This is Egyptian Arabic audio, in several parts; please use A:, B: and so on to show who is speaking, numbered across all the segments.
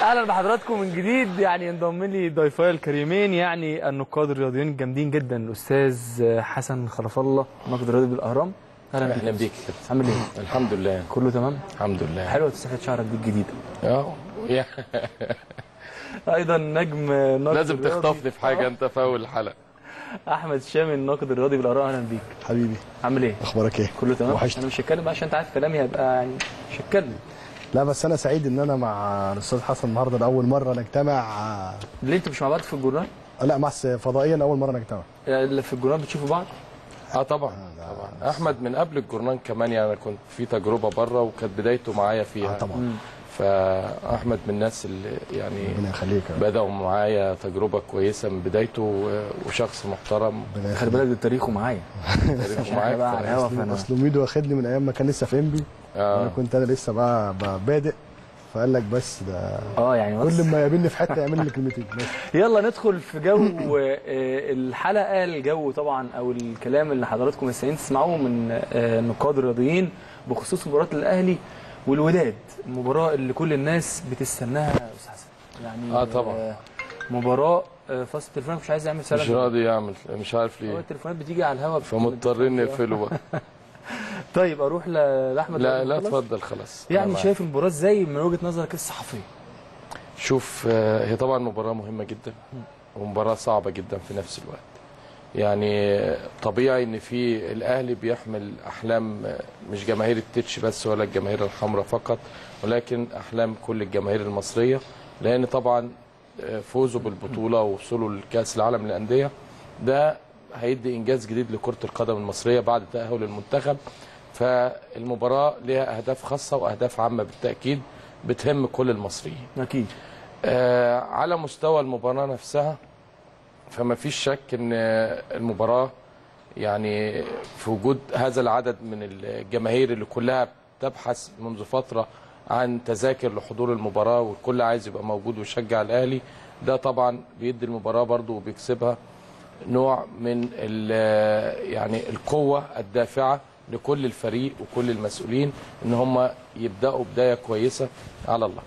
A: اهلا بحضراتكم من جديد يعني ينضم لي ضيفاي الكريمين يعني النقاد الرياضيين الجامدين جدا الاستاذ حسن خلف الله ناقد رياضي بالاهرام اهلا
B: اهلا
A: بيك
B: بيك يا كابتن
A: عامل ايه؟
B: الحمد لله
A: كله تمام؟
B: الحمد لله
A: حلوه تسريحه شعرك دي الجديده
B: اه يا-
A: ايضا نجم ناقد
B: لازم
A: الرياضي.
B: تخطفني في حاجه
A: آه.
B: انت في اول الحلقه
A: احمد شامي الناقد الرياضي بالاهرام اهلا بيك
C: حبيبي
A: عامل ايه؟
C: اخبارك ايه
A: كله تمام؟
C: وحشتني
A: انا مش هتكلم بقى عشان انت عارف كلامي هيبقى يعني مش هتكلم
C: لا بس انا سعيد ان انا مع الاستاذ حسن النهارده لاول مره نجتمع
A: ليه انتوا مش مع بعض في الجورنال؟
C: آه، لا مع فضائيا اول مره نجتمع
A: اللي في الجورنال بتشوفوا بعض؟
B: اه طبعا طبعا احمد من قبل الجورنان كمان يعني انا كنت في تجربه بره وكانت بدايته معايا فيها
C: آه طبعا
B: فاحمد من الناس اللي يعني
C: ربنا يخليك يا رب.
B: بداوا معايا تجربه كويسه من بدايته و- وشخص محترم
C: ربنا
A: خلي
C: يخليك
A: بالك ده تاريخه معايا
B: تاريخه
A: عشان احنا بقى على
B: معاك
A: الهوا فانا
C: اصل ميدو واخدني من ايام ما كان لسه في انبي
B: آه.
C: انا كنت انا لسه بقى, بقى بادئ فقال لك بس ده
A: اه يعني بص.
C: كل ما يقابلني في حته يعمل لي كلمتين بس
A: يلا ندخل في جو آه، الحلقه الجو طبعا او الكلام اللي حضراتكم مستنيين تسمعوه من آه، النقاد الرياضيين بخصوص مباراه الاهلي والوداد المباراه اللي كل الناس بتستناها يا استاذ حسن يعني
B: آه، طبعا.
A: آه، مباراه آه، فاصل التليفون مش عايز يعمل سلام
B: مش راضي يعمل مش عارف
A: هو
B: ليه
A: التليفونات بتيجي على الهواء
B: فمضطرين نقفله بقى
A: طيب اروح ل- لاحمد
B: لا
A: ولا
B: لا
A: خلاص؟
B: اتفضل خلاص
A: يعني
B: أنا معاك.
A: شايف المباراه ازاي من وجهه نظرك الصحفيه
B: شوف آه، هي طبعا مباراة مهمة جدا ومباراة صعبة جدا في نفس الوقت يعني آه، طبيعي ان في الاهلي بيحمل احلام آه، مش جماهير التتش بس ولا الجماهير الحمراء فقط ولكن احلام كل الجماهير المصرية لان طبعا آه، فوزه بالبطولة ووصوله لكأس العالم للأندية ده هيدي انجاز جديد لكرة القدم المصرية بعد تأهل المنتخب فالمباراة لها اهداف خاصة واهداف عامة بالتأكيد بتهم كل المصريين
A: اكيد
B: آه، على مستوى المباراة نفسها فما فيش شك ان المباراة يعني في وجود هذا العدد من الجماهير اللي كلها تبحث منذ فترة عن تذاكر لحضور المباراة والكل عايز يبقى موجود ويشجع الأهلي ده طبعا بيدي المباراة برضو وبيكسبها نوع من ال- يعني القوة الدافعة لكل الفريق وكل المسؤولين ان هم يبدأوا بداية كويسة على اللقب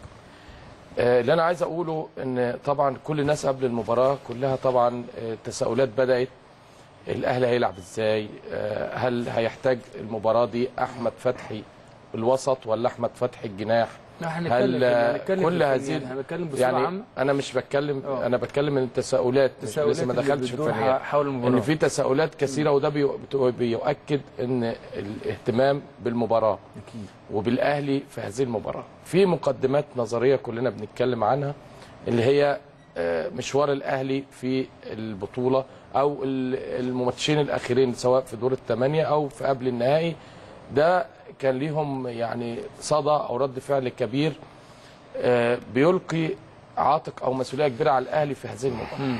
B: آه، اللي انا عايز اقوله ان طبعا كل الناس قبل المباراه كلها طبعا آه، تساؤلات بدات الاهلي هيلعب ازاي آه، هل هيحتاج المباراه دي احمد فتحي الوسط ولا احمد فتحي الجناح
A: لا،
B: هل
A: هنتكلم
B: آه،
A: هنتكلم
B: كل
A: في-
B: هذه
A: يعني هنتكلم بصوره
B: يعني
A: عامه
B: انا مش بتكلم
A: آه.
B: انا بتكلم من التساؤلات مش
A: التساؤلات
B: لسه ما
A: اللي
B: دخلتش في
A: بتدور
B: الفنيات
A: حول المباراه
B: ان في تساؤلات كثيره وده بيو- بتو- بيؤكد ان الاهتمام بالمباراه
A: اكيد
B: وبالاهلي في هذه المباراه في مقدمات نظريه كلنا بنتكلم عنها اللي هي آه، مشوار الاهلي في البطوله او ال- الماتشين الاخيرين سواء في دور الثمانيه او في قبل النهائي ده كان ليهم يعني صدى او رد فعل كبير آه، بيلقي عاتق او مسؤوليه كبيره على الاهلي في هذه المباراه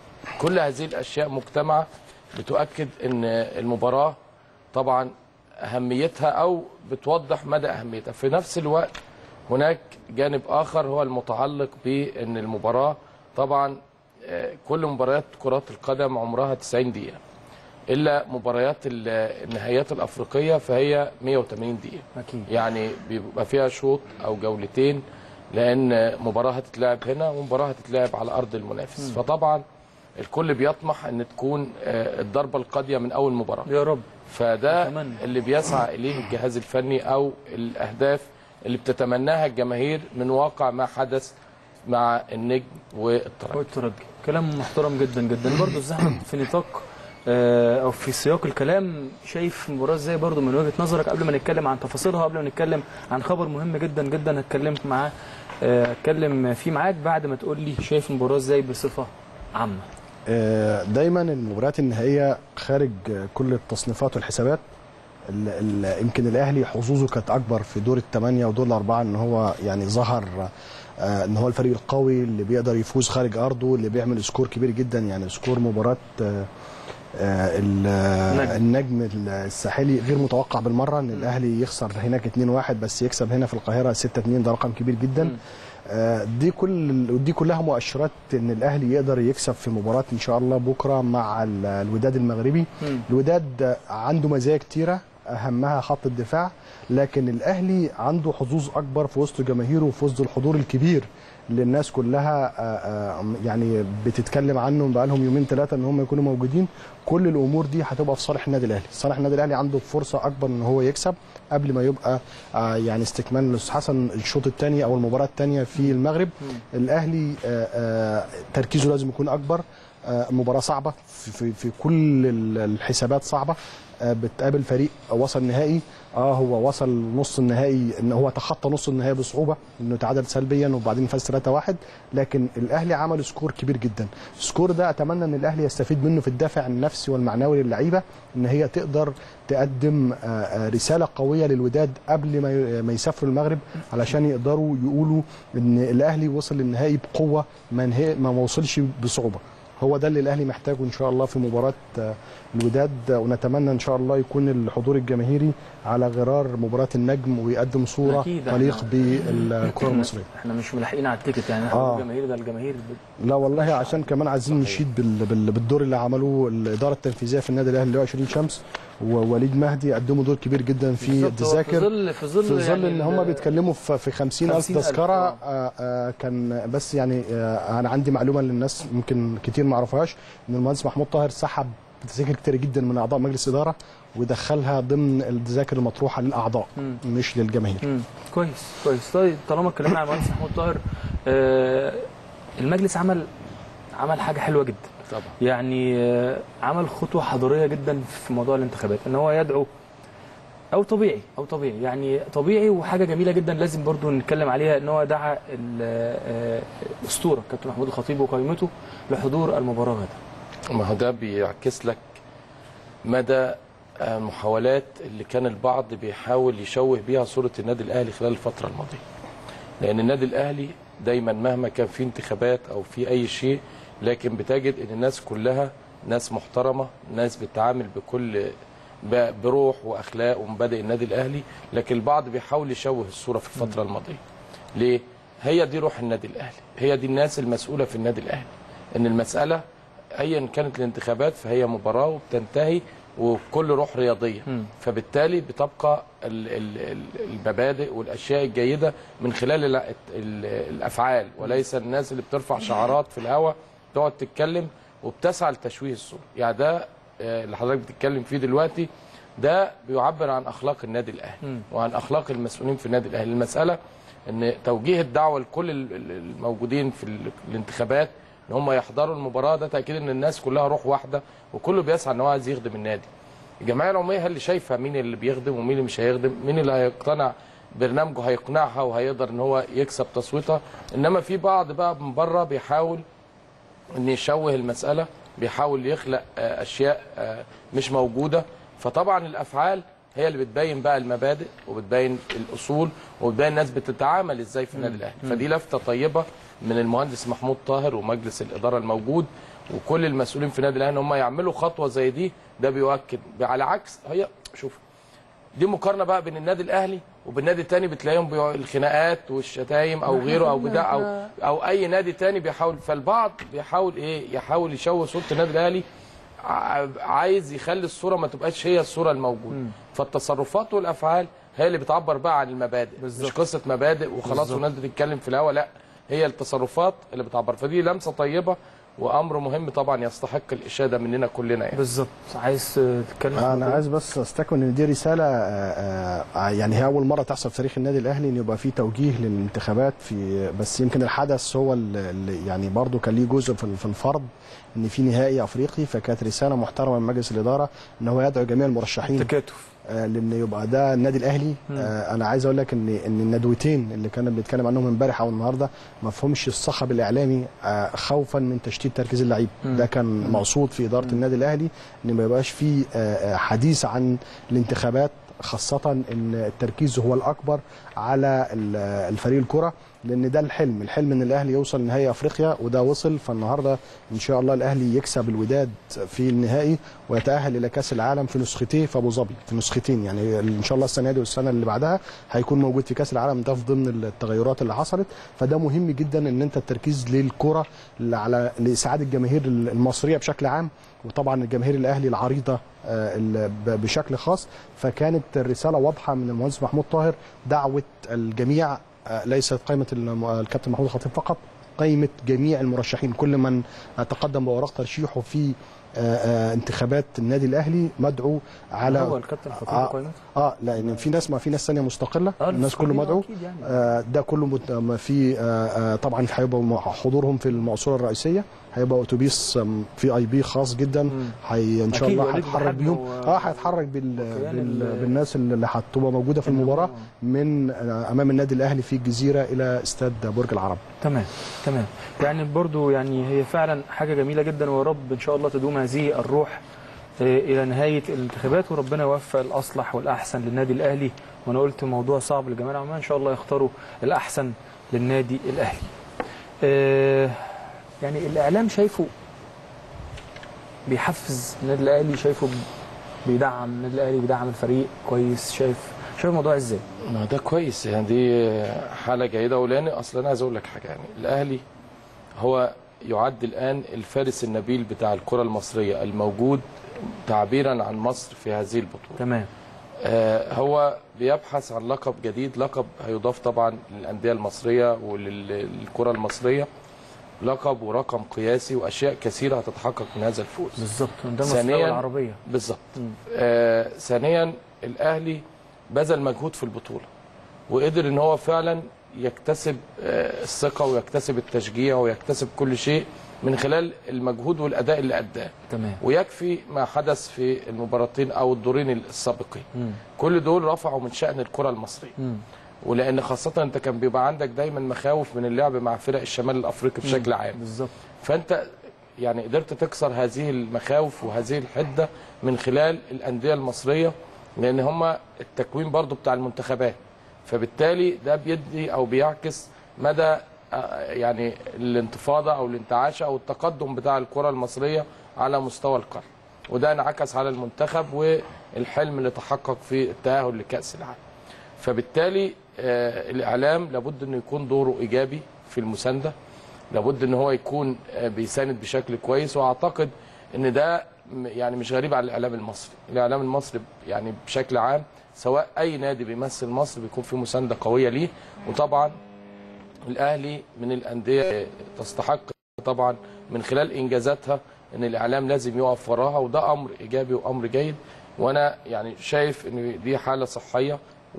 B: كل هذه الاشياء مجتمعه بتؤكد ان المباراه طبعا اهميتها او بتوضح مدى اهميتها في نفس الوقت هناك جانب اخر هو المتعلق بان المباراه طبعا آه، كل مباريات كرات القدم عمرها 90 دقيقه الا مباريات ال- النهائيات الافريقيه فهي 180 دقيقه
A: اكيد
B: يعني بيبقى فيها شوط او جولتين لان مباراه هتتلعب هنا ومباراه هتتلعب على ارض المنافس فطبعا الكل بيطمح ان تكون آه، الضربه القاضيه من اول مباراه
A: يا رب
B: فده
A: أتمنى.
B: اللي بيسعى اليه الجهاز الفني او الاهداف اللي بتتمناها الجماهير من واقع ما حدث مع النجم والترجي
A: والترجي كلام محترم جدا جدا برضه الزحمه في نطاق آه، او في سياق الكلام شايف المباراه ازاي برضه من وجهه نظرك قبل ما نتكلم عن تفاصيلها قبل ما نتكلم عن خبر مهم جدا جدا هتكلم معاه آه، اتكلم فيه معاك بعد ما تقول لي شايف المباراه ازاي بصفه عامه
C: آه، دايما المباريات النهائيه خارج آه، كل التصنيفات والحسابات ال- ال- يمكن الاهلي حظوظه كانت اكبر في دور الثمانيه ودور الاربعه ان هو يعني ظهر آه، ان هو الفريق القوي اللي بيقدر يفوز خارج ارضه اللي بيعمل سكور كبير جدا يعني سكور مباراه آه، آه، ال- آه، النجم الساحلي غير متوقع بالمره ان الاهلي يخسر هناك 2-1 بس يكسب هنا في القاهره 6-2 ده رقم كبير جدا آه، دي كل دي كلها مؤشرات ان الاهلي يقدر يكسب في مباراه ان شاء الله بكره مع ال- الوداد المغربي
A: مم.
C: الوداد عنده مزايا كتيره اهمها خط الدفاع لكن الاهلي عنده حظوظ اكبر في وسط جماهيره وفي وسط الحضور الكبير اللي الناس كلها آه، آه، يعني بتتكلم عنهم بقالهم يومين ثلاثه ان هم يكونوا موجودين كل الامور دي هتبقى في صالح النادي الاهلي صالح النادي الاهلي عنده فرصه اكبر ان هو يكسب قبل ما يبقى آه، يعني استكمال الاستاذ حسن الشوط الثاني او المباراه الثانيه في المغرب الاهلي آه، آه، تركيزه لازم يكون اكبر آه، مباراه صعبه في, في, في كل ال- الحسابات صعبه آه، بتقابل فريق وصل نهائي اه هو وصل نص النهائي ان هو تخطى نص النهائي بصعوبه انه تعادل سلبيا وبعدين فاز 3-1 لكن الاهلي عمل سكور كبير جدا السكور ده اتمنى ان الاهلي يستفيد منه في الدافع النفسي والمعنوي للعيبه ان هي تقدر تقدم آه، آه، رساله قويه للوداد قبل ما ي- ما يسافروا المغرب علشان يقدروا يقولوا ان الاهلي وصل للنهائي بقوه ما نهي- ما وصلش بصعوبه هو ده اللي الاهلي محتاجه ان شاء الله في مباراه آه، الوداد آه، ونتمنى ان شاء الله يكون الحضور الجماهيري على غرار مباراه النجم ويقدم صوره
A: أكيد،
C: تليق
A: إحنا-
C: بالكره المصريه
A: احنا مش ملاحقين على التيكت يعني احنا
C: آه.
A: الجماهير ده الجماهير ب-
C: لا والله عشان كمان عايزين نشيد بال... بال... بالدور اللي عملوه الاداره التنفيذيه في النادي الاهلي اللي هو 20 شمس ووليد مهدي قدموا دور كبير جدا في
A: بالظبط، هو
C: التذاكر
A: في ظل في ظل
C: في ظل
A: يعني
C: ان
A: ال-
C: هم بيتكلموا في في 50000
A: 50,000
C: تذكره
A: آه.
C: آه آه كان بس يعني آه انا عندي معلومه للناس ممكن كتير ما يعرفوهاش ان المهندس محمود طاهر سحب تذاكر كتير جدا من اعضاء مجلس اداره ودخلها ضمن التذاكر المطروحه للاعضاء
A: مم.
C: مش للجماهير
A: مم. كويس كويس طيب طالما اتكلمنا عن المهندس محمود طاهر آه المجلس عمل عمل حاجه حلوه جدا
B: طبعا
A: يعني آه، عمل خطوه حضاريه جدا في موضوع الانتخابات ان هو يدعو او طبيعي او طبيعي يعني طبيعي وحاجه جميله جدا لازم برضو نتكلم عليها ان هو دعا ال- آه، الاسطوره كابتن محمود الخطيب وقائمته لحضور المباراه غدا
B: ما هو ده بيعكس لك مدى المحاولات اللي كان البعض بيحاول يشوه بيها صورة النادي الأهلي خلال الفترة الماضية لأن النادي الأهلي دايما مهما كان في انتخابات أو في أي شيء لكن بتجد أن الناس كلها ناس محترمة ناس بتتعامل بكل ب- بروح وأخلاق ومبادئ النادي الأهلي لكن البعض بيحاول يشوه الصورة في الفترة الماضية ليه؟ هي دي روح النادي الأهلي هي دي الناس المسؤولة في النادي الأهلي ان المساله ايا كانت الانتخابات فهي مباراه وبتنتهي وبكل روح رياضيه
A: مم.
B: فبالتالي بتبقى ال- ال- ال- المبادئ والاشياء الجيده من خلال ال- ال- الافعال وليس الناس اللي بترفع شعارات في الهواء تقعد تتكلم وبتسعى لتشويه الصوره يعني ده آه، اللي حضرتك بتتكلم فيه دلوقتي ده بيعبر عن اخلاق النادي الاهلي
A: مم.
B: وعن اخلاق المسؤولين في النادي الاهلي المساله ان توجيه الدعوه لكل ال- ال- الموجودين في ال- الانتخابات ان هم يحضروا المباراه ده تاكيد ان الناس كلها روح واحده وكله بيسعى ان هو عايز يخدم النادي الجمعيه العموميه هي اللي شايفه مين اللي بيخدم ومين اللي مش هيخدم مين اللي هيقتنع برنامجه هيقنعها وهيقدر ان هو يكسب تصويتها انما في بعض بقى من بره بيحاول ان يشوه المساله بيحاول يخلق آه، اشياء آه، مش موجوده فطبعا الافعال هي اللي بتبين بقى المبادئ وبتبين الاصول وبتبين الناس بتتعامل ازاي في النادي الاهلي فدي لفته طيبه من المهندس محمود طاهر ومجلس الاداره الموجود وكل المسؤولين في النادي الاهلي ان هم يعملوا خطوه زي دي ده بيؤكد على عكس هي شوف دي مقارنه بقى بين النادي الاهلي وبالنادي التاني بتلاقيهم بيوع الخناقات والشتايم او غيره او بتاع او او اي نادي تاني بيحاول فالبعض بيحاول ايه يحاول يشوه صوره النادي الاهلي ع- عايز يخلي الصوره ما تبقاش هي الصوره الموجوده فالتصرفات والافعال هي اللي بتعبر بقى عن المبادئ
A: بالظبط.
B: مش قصه مبادئ وخلاص
A: بالظبط.
B: والناس بتتكلم في الهوا لا هي التصرفات اللي بتعبر فدي لمسه طيبه وامر مهم طبعا يستحق الاشاده مننا كلنا يعني
A: بالظبط عايز آه، تتكلم في
C: انا
A: الموضوع؟
C: عايز بس استكمل ان دي رساله آه، آه، يعني هي اول مره تحصل في تاريخ النادي الاهلي ان يبقى في توجيه للانتخابات في بس يمكن الحدث هو اللي اللي يعني برضه كان ليه جزء في في الفرض ان في نهائي افريقي فكانت رساله محترمه من مجلس الاداره ان هو يدعو جميع المرشحين
A: تكاتف
C: آه، لان يبقى ده النادي الاهلي آه، انا عايز اقول لك ان ان الندوتين اللي كنا بنتكلم عنهم امبارح او النهارده ما فهمش الصخب الاعلامي آه، خوفا من تشتيت تركيز اللعيب
A: مم.
C: ده كان مقصود في اداره النادي الاهلي ان ما يبقاش في آه، آه، حديث عن الانتخابات خاصة ان التركيز هو الاكبر على ال- الفريق الكرة لان ده الحلم، الحلم ان الاهلي يوصل نهائي افريقيا وده وصل فالنهارده ان شاء الله الاهلي يكسب الوداد في النهائي ويتاهل الى كاس العالم في نسختيه في ابو ظبي في نسختين يعني ان شاء الله السنه دي والسنه اللي بعدها هيكون موجود في كاس العالم ده في ضمن التغيرات اللي حصلت فده مهم جدا ان انت التركيز للكره اللي على لاسعاد الجماهير المصريه بشكل عام وطبعا الجماهير الاهلي العريضه آه، ال- ب- بشكل خاص فكانت الرساله واضحه من المهندس محمود طاهر دعوه الجميع آه، ليست قائمه الم- الكابتن محمود الخطيب فقط قائمه جميع المرشحين كل من تقدم بوراق ترشيحه في آه، آه، انتخابات النادي الاهلي مدعو على
A: هو الكابتن خطيب
C: آه.
A: قائمته
C: اه لا ان في ناس ما في ناس ثانيه مستقله
A: آه،
C: الناس كله
A: المستقلين
C: مدعو
A: أكيد يعني.
C: آه ده كله مت... ما في آه آه طبعا هيبقى مع حضورهم في المقصوره الرئيسيه هيبقى اتوبيس آم، في اي بي خاص جدا هي ان شاء
A: أكيد
C: الله
A: وليد
C: هيتحرك
A: بحجمه
C: بيهم
A: و-
C: اه هيتحرك بال...
A: وكيان
C: بال...
A: ال-
C: بالناس اللي هتبقى موجوده في المباراه من آه امام النادي الاهلي في الجزيره الى استاد برج العرب
A: تمام تمام يعني برضو يعني هي فعلا حاجه جميله جدا ويا رب ان شاء الله تدوم هذه الروح آه، الى نهايه الانتخابات وربنا يوفق الاصلح والاحسن للنادي الاهلي وانا قلت موضوع صعب للجماعه العامه ان شاء الله يختاروا الاحسن للنادي الاهلي آه، يعني الاعلام شايفه بيحفز النادي الاهلي شايفه بيدعم النادي الاهلي بيدعم الفريق كويس شايف شايف الموضوع ازاي
B: ما ده كويس يعني دي حاله جيده ولان اصلا انا عايز اقول لك حاجه يعني الاهلي هو يعد الان الفارس النبيل بتاع الكره المصريه الموجود تعبيرا عن مصر في هذه البطوله
A: تمام
B: آه، هو بيبحث عن لقب جديد لقب هيضاف طبعا للانديه المصريه وللكره المصريه لقب ورقم قياسي واشياء كثيره هتتحقق من هذا الفوز
A: بالظبط ده المستوى
B: ثانياً،
A: العربيه
B: بالظبط
A: مم.
B: آه ثانيا الاهلي بذل مجهود في البطوله وقدر ان هو فعلا يكتسب آه الثقه ويكتسب التشجيع ويكتسب كل شيء من خلال المجهود والاداء اللي اداه
A: تمام
B: ويكفي ما حدث في المباراتين او الدورين السابقين
A: مم.
B: كل دول رفعوا من شان الكره المصريه
A: مم.
B: ولان خاصه انت كان بيبقى عندك دايما مخاوف من اللعب مع فرق الشمال الافريقي بشكل عام
A: بالظبط
B: فانت يعني قدرت تكسر هذه المخاوف وهذه الحده من خلال الانديه المصريه لان هم التكوين برضو بتاع المنتخبات فبالتالي ده بيدي او بيعكس مدى آه، يعني الانتفاضه او الانتعاشه او التقدم بتاع الكره المصريه على مستوى القاره وده انعكس على المنتخب والحلم اللي تحقق في التاهل لكاس العالم فبالتالي آه، الاعلام لابد انه يكون دوره ايجابي في المسانده لابد ان هو يكون آه، بيساند بشكل كويس واعتقد ان ده م- يعني مش غريب على الاعلام المصري الاعلام المصري يعني بشكل عام سواء اي نادي بيمثل مصر بيكون في مسانده قويه ليه وطبعا الاهلي من الانديه تستحق طبعا من خلال انجازاتها ان الاعلام لازم يقف وراها وده امر ايجابي وامر جيد وانا يعني شايف ان دي حاله صحيه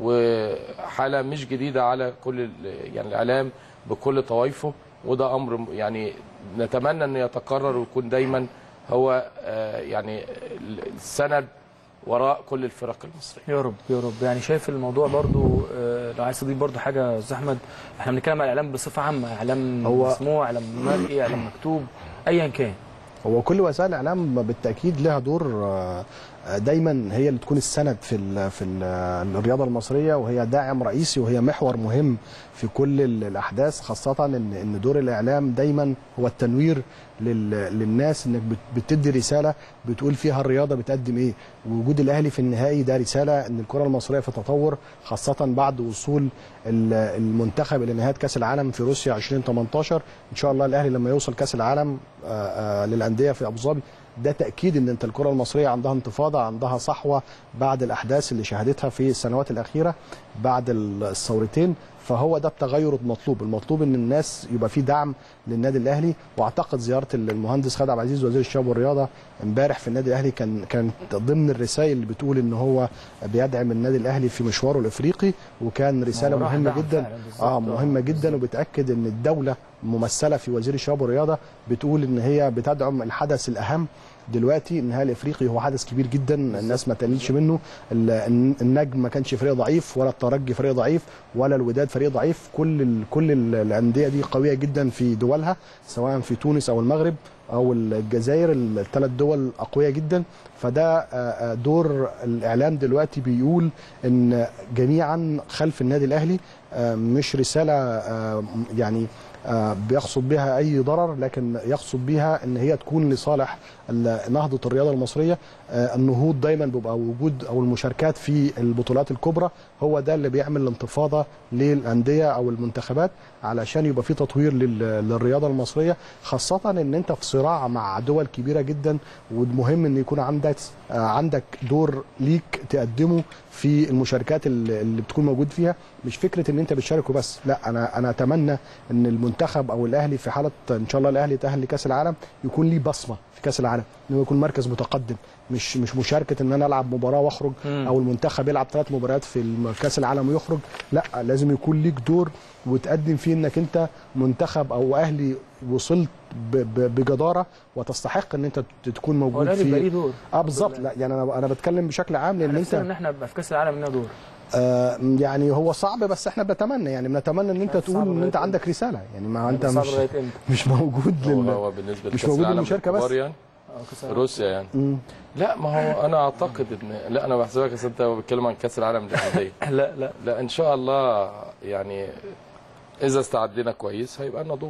B: وحاله مش جديده على كل ال- يعني الاعلام بكل طوائفه وده امر يعني نتمنى انه يتكرر ويكون دايما هو آه، يعني السند وراء كل الفرق المصريه
A: يا رب يا رب يعني شايف الموضوع برضو آه، لو عايز تضيف برضو حاجه يا استاذ احمد احنا بنتكلم على الاعلام بصفه عامه اعلام
C: هو-
A: مسموع اعلام مرئي اعلام مكتوب ايا كان
C: هو كل وسائل الاعلام بالتاكيد لها دور آه، آه، دايما هي اللي تكون السند في ال في ال الرياضه المصريه وهي داعم رئيسي وهي محور مهم في كل ال- الاحداث خاصه ان ان دور الاعلام دايما هو التنوير لل للناس انك بت- بتدي رساله بتقول فيها الرياضه بتقدم ايه ووجود الاهلي في النهائي ده رساله ان الكره المصريه في تطور خاصه بعد وصول ال- المنتخب الى نهايه كاس العالم في روسيا 2018 ان شاء الله الاهلي لما يوصل كاس العالم آه، آه، للانديه في ابو ظبي ده تاكيد ان انت الكره المصريه عندها انتفاضه عندها صحوه بعد الاحداث اللي شهدتها في السنوات الاخيره بعد الثورتين فهو ده التغير المطلوب المطلوب ان الناس يبقى في دعم للنادي الاهلي واعتقد زياره المهندس خالد عبد العزيز وزير الشباب والرياضه امبارح في النادي الاهلي كان كانت ضمن الرسائل اللي بتقول ان هو بيدعم النادي الاهلي في مشواره الافريقي وكان رساله
A: هو راح
C: مهمه
A: دعم
C: جدا
A: فعلاً بالظبط.
C: اه مهمه جدا وبتاكد ان الدوله ممثله في وزير الشباب والرياضه بتقول ان هي بتدعم الحدث الاهم دلوقتي النهائي الافريقي هو حدث كبير جدا الناس ما تقللش منه ال- الن- النجم ما كانش فريق ضعيف ولا الترجي فريق ضعيف ولا الوداد فريق ضعيف كل ال كل ال- الانديه دي قويه جدا في دولها سواء في تونس او المغرب او الجزائر الثلاث دول اقوياء جدا فده آه، آه، دور الاعلام دلوقتي بيقول ان جميعا خلف النادي الاهلي آه، مش رساله آه، يعني آه، بيقصد بها اي ضرر لكن يقصد بها ان هي تكون لصالح ال- نهضه الرياضه المصريه آه، النهوض دايما بيبقى وجود او المشاركات في البطولات الكبرى هو ده اللي بيعمل الانتفاضه للانديه او المنتخبات علشان يبقى في تطوير لل- للرياضه المصريه خاصه ان انت في صراع مع دول كبيره جدا ومهم ان يكون عندك آه، عندك دور ليك تقدمه في المشاركات اللي اللي بتكون موجود فيها مش فكره ان انت بتشارك وبس لا انا انا اتمنى ان المنتخب او الاهلي في حاله ان شاء الله الاهلي يتاهل لكاس العالم يكون ليه بصمه في كاس العالم انه يكون مركز متقدم مش مش مشاركه ان انا العب مباراه واخرج
A: مم.
C: او المنتخب يلعب ثلاث مباريات في الم- كاس العالم ويخرج لا لازم يكون ليك دور وتقدم فيه انك انت منتخب او اهلي وصلت ب- ب- بجداره وتستحق ان انت ت- تكون
A: هو
C: موجود
A: الاهلي بيبقى ليه
C: في
A: دور
C: اه بالظبط لا يعني انا انا بتكلم بشكل عام لان
A: احنا
C: انت
A: نفسنا ان احنا نبقى في كاس العالم لنا دور
C: آه يعني هو صعب بس احنا بنتمنى يعني بنتمنى ان انت
A: صعب
C: تقول ان
A: لغاية
C: انت
A: امتى؟
C: عندك رساله يعني ما انت
A: صعب
C: مش
A: لغايه امتى؟
C: مش موجود
B: هو,
C: لل
B: هو بالنسبه
C: مش
B: لكاس
C: موجود
B: العالم
C: المشاركة بس.
B: الكبار يعني
A: اه كاس العالم
B: روسيا يعني
C: مم.
B: لا ما هو انا اعتقد ان لا انا بحسبك أصل انت بتكلم عن كاس العالم للانديه
A: لا لا
B: لا ان شاء الله يعني اذا استعدينا كويس هيبقى لنا دور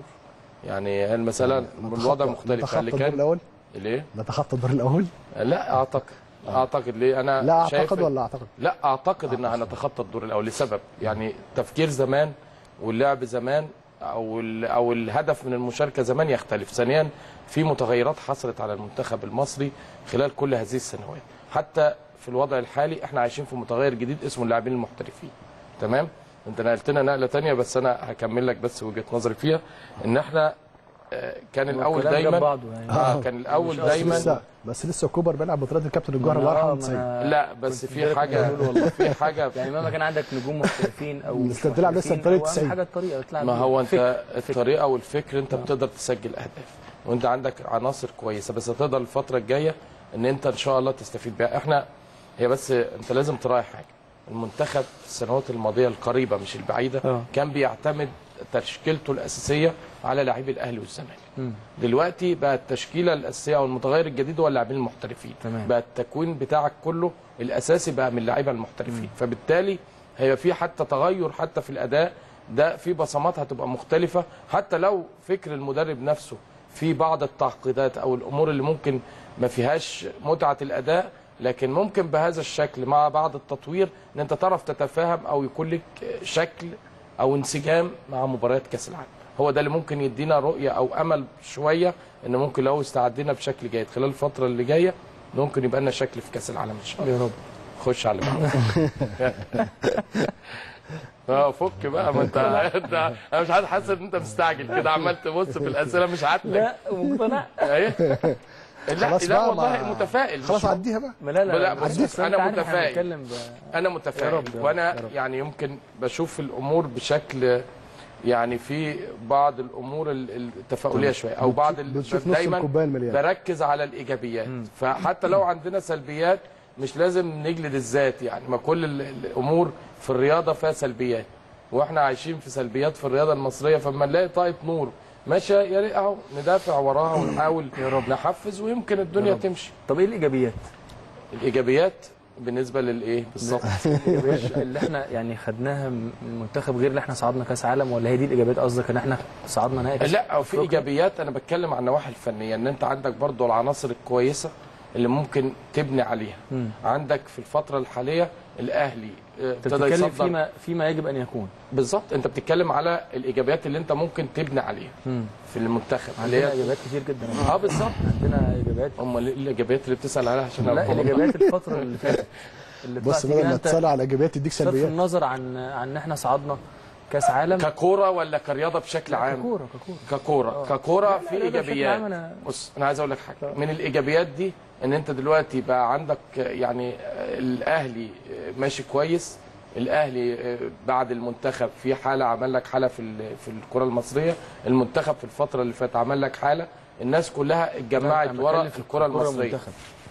B: يعني المساله الوضع
C: نتخطى-
B: مختلف
C: نتخطى
B: اللي
C: الدور
B: كان
C: الاول
B: ليه؟
C: نتخطى الدور الاول
B: لا اعتقد اعتقد ليه انا
C: لا
B: شايف
C: اعتقد ولا اعتقد
B: لا اعتقد ان هنتخطى الدور الاول لسبب يعني تفكير زمان واللعب زمان او ال- او الهدف من المشاركه زمان يختلف ثانيا في متغيرات حصلت على المنتخب المصري خلال كل هذه السنوات حتى في الوضع الحالي احنا عايشين في متغير جديد اسمه اللاعبين المحترفين تمام انت نقلتنا نقله تانية بس انا هكمل لك بس وجهه نظري فيها ان احنا آه، كان الاول
A: الكلام جاب
B: دايما
A: بعضه يعني
B: اه كان الاول
A: مش
C: بس
B: دايما
C: لسه بس لسه كوبر بيلعب بطولات الكابتن الجوهر الله
A: آه،
C: يرحمه
A: ما
C: 90
A: أنا
B: لا بس
A: كنت
B: في
A: جايلك
B: حاجه
A: من والله.
B: في حاجه
A: يعني مهما كان عندك نجوم محترفين او
C: بس
A: مش
C: أنت بتلعب لسه
A: محترفين،
C: بطريقة
A: هو أهم
C: 90.
A: حاجه الطريقه بتلعب
B: ما
A: بيها.
B: هو
A: فكر.
B: انت الطريقه والفكر انت بتقدر تسجل اهداف وانت عندك عناصر كويسه بس هتقدر الفتره الجايه ان انت ان شاء الله تستفيد بيها احنا هي بس انت لازم تراعي حاجه المنتخب في السنوات الماضيه القريبه مش البعيده
A: اه.
B: كان بيعتمد تشكيلته الاساسيه على لاعبي الاهلي والزمالك
A: مم.
B: دلوقتي بقى التشكيله الاساسيه او المتغير الجديد هو اللاعبين المحترفين
A: تمام.
B: بقى التكوين بتاعك كله الاساسي بقى من اللعيبه المحترفين فبالتالي هيبقى في حتى تغير حتى في الاداء ده في بصمات هتبقى مختلفه حتى لو فكر المدرب نفسه في بعض التعقيدات او الامور اللي ممكن ما فيهاش متعه الاداء لكن ممكن بهذا الشكل مع بعض التطوير ان انت تعرف تتفاهم او يكون لك شكل او انسجام مع مباريات كاس العالم هو ده اللي ممكن يدينا رؤيه او امل شويه ان ممكن لو استعدينا بشكل جيد خلال الفتره اللي جايه ممكن يبقى لنا شكل في كاس العالم ان شاء الله
A: يا رب
B: خش على اللي بعده اه فك بقى ما انت انت انا مش عارف حاسس ان انت مستعجل كده عمال تبص في الاسئله مش عاتلك
A: لا مقتنع
B: ايه لا
C: خلاص
B: لا
C: بقى
B: والله
C: ما-
B: متفائل مش
C: خلاص
B: هو-
C: عديها بقى
A: ما لا لا
B: لا،
A: بص،
B: بص،
A: بس
B: أنا
A: أنت عارف إحنا
B: متفائل.
A: بنتكلم ب...
B: انا
A: يا
B: متفائل
A: رب، يا رب،
B: وانا
A: يا رب.
B: يعني يمكن بشوف الامور بشكل يعني في بعض الامور ال- التفاؤليه شويه او بعض ال-
C: بتشوف نص
B: دايما
C: الكوبايه المليان
B: بركز على الايجابيات فحتى لو عندنا سلبيات مش لازم نجلد الذات يعني ما كل ال- الامور في الرياضه فيها سلبيات واحنا عايشين في سلبيات في الرياضه المصريه فلما نلاقي طاقه نور ماشيه يا ريت اهو ندافع وراها ونحاول
A: يا رب.
B: نحفز ويمكن الدنيا
A: رب.
B: تمشي
A: طب ايه الايجابيات؟
B: الايجابيات بالنسبه للايه بالظبط
A: الإيجابيات اللي احنا يعني خدناها من منتخب غير اللي احنا صعدنا كاس عالم ولا هي دي الايجابيات قصدك ان احنا صعدنا نهائي كاس
B: لا في
A: أفريقيا؟
B: ايجابيات انا بتكلم عن النواحي الفنيه ان انت عندك برضو العناصر الكويسه اللي ممكن تبني عليها
A: مم.
B: عندك في الفتره الحاليه الاهلي آه،
A: انت
B: ابتدى
A: بتتكلم
B: يصدر
A: فيما فيما يجب ان يكون
B: بالظبط انت بتتكلم على الايجابيات اللي انت ممكن تبني عليها
A: مم.
B: في المنتخب اللي
A: عندنا
B: هي
A: ايجابيات كتير جدا
B: اه بالظبط
A: عندنا ايجابيات
B: امال ايه الايجابيات اللي بتسال عليها عشان
A: لا
B: أبقى-
A: الايجابيات الفتره اللي فاتت اللي
C: بص
A: طلعت
C: بدل
A: بيها
C: ما
A: انت
C: تسال على الايجابيات تديك
A: بصرف
C: سلبيات
A: النظر عن عن ان احنا صعدنا كاس عالم
B: ككوره ولا كرياضه بشكل عام
A: ككوره ككوره
B: ككوره
A: آه.
B: ككوره
A: لا،
B: في
A: لا، ده بشكل
B: ايجابيات
A: عام أنا-
B: بص انا عايز اقول لك حاجه من الايجابيات دي ان انت دلوقتي بقى عندك يعني الاهلي ماشي كويس الاهلي بعد المنتخب في حاله عمل لك حاله في ال- في الكره المصريه المنتخب في الفتره اللي فاتت عمل لك حاله الناس كلها اتجمعت
A: أنا
B: ورا
A: بتكلم في
B: الكره المصريه
A: المنتخب.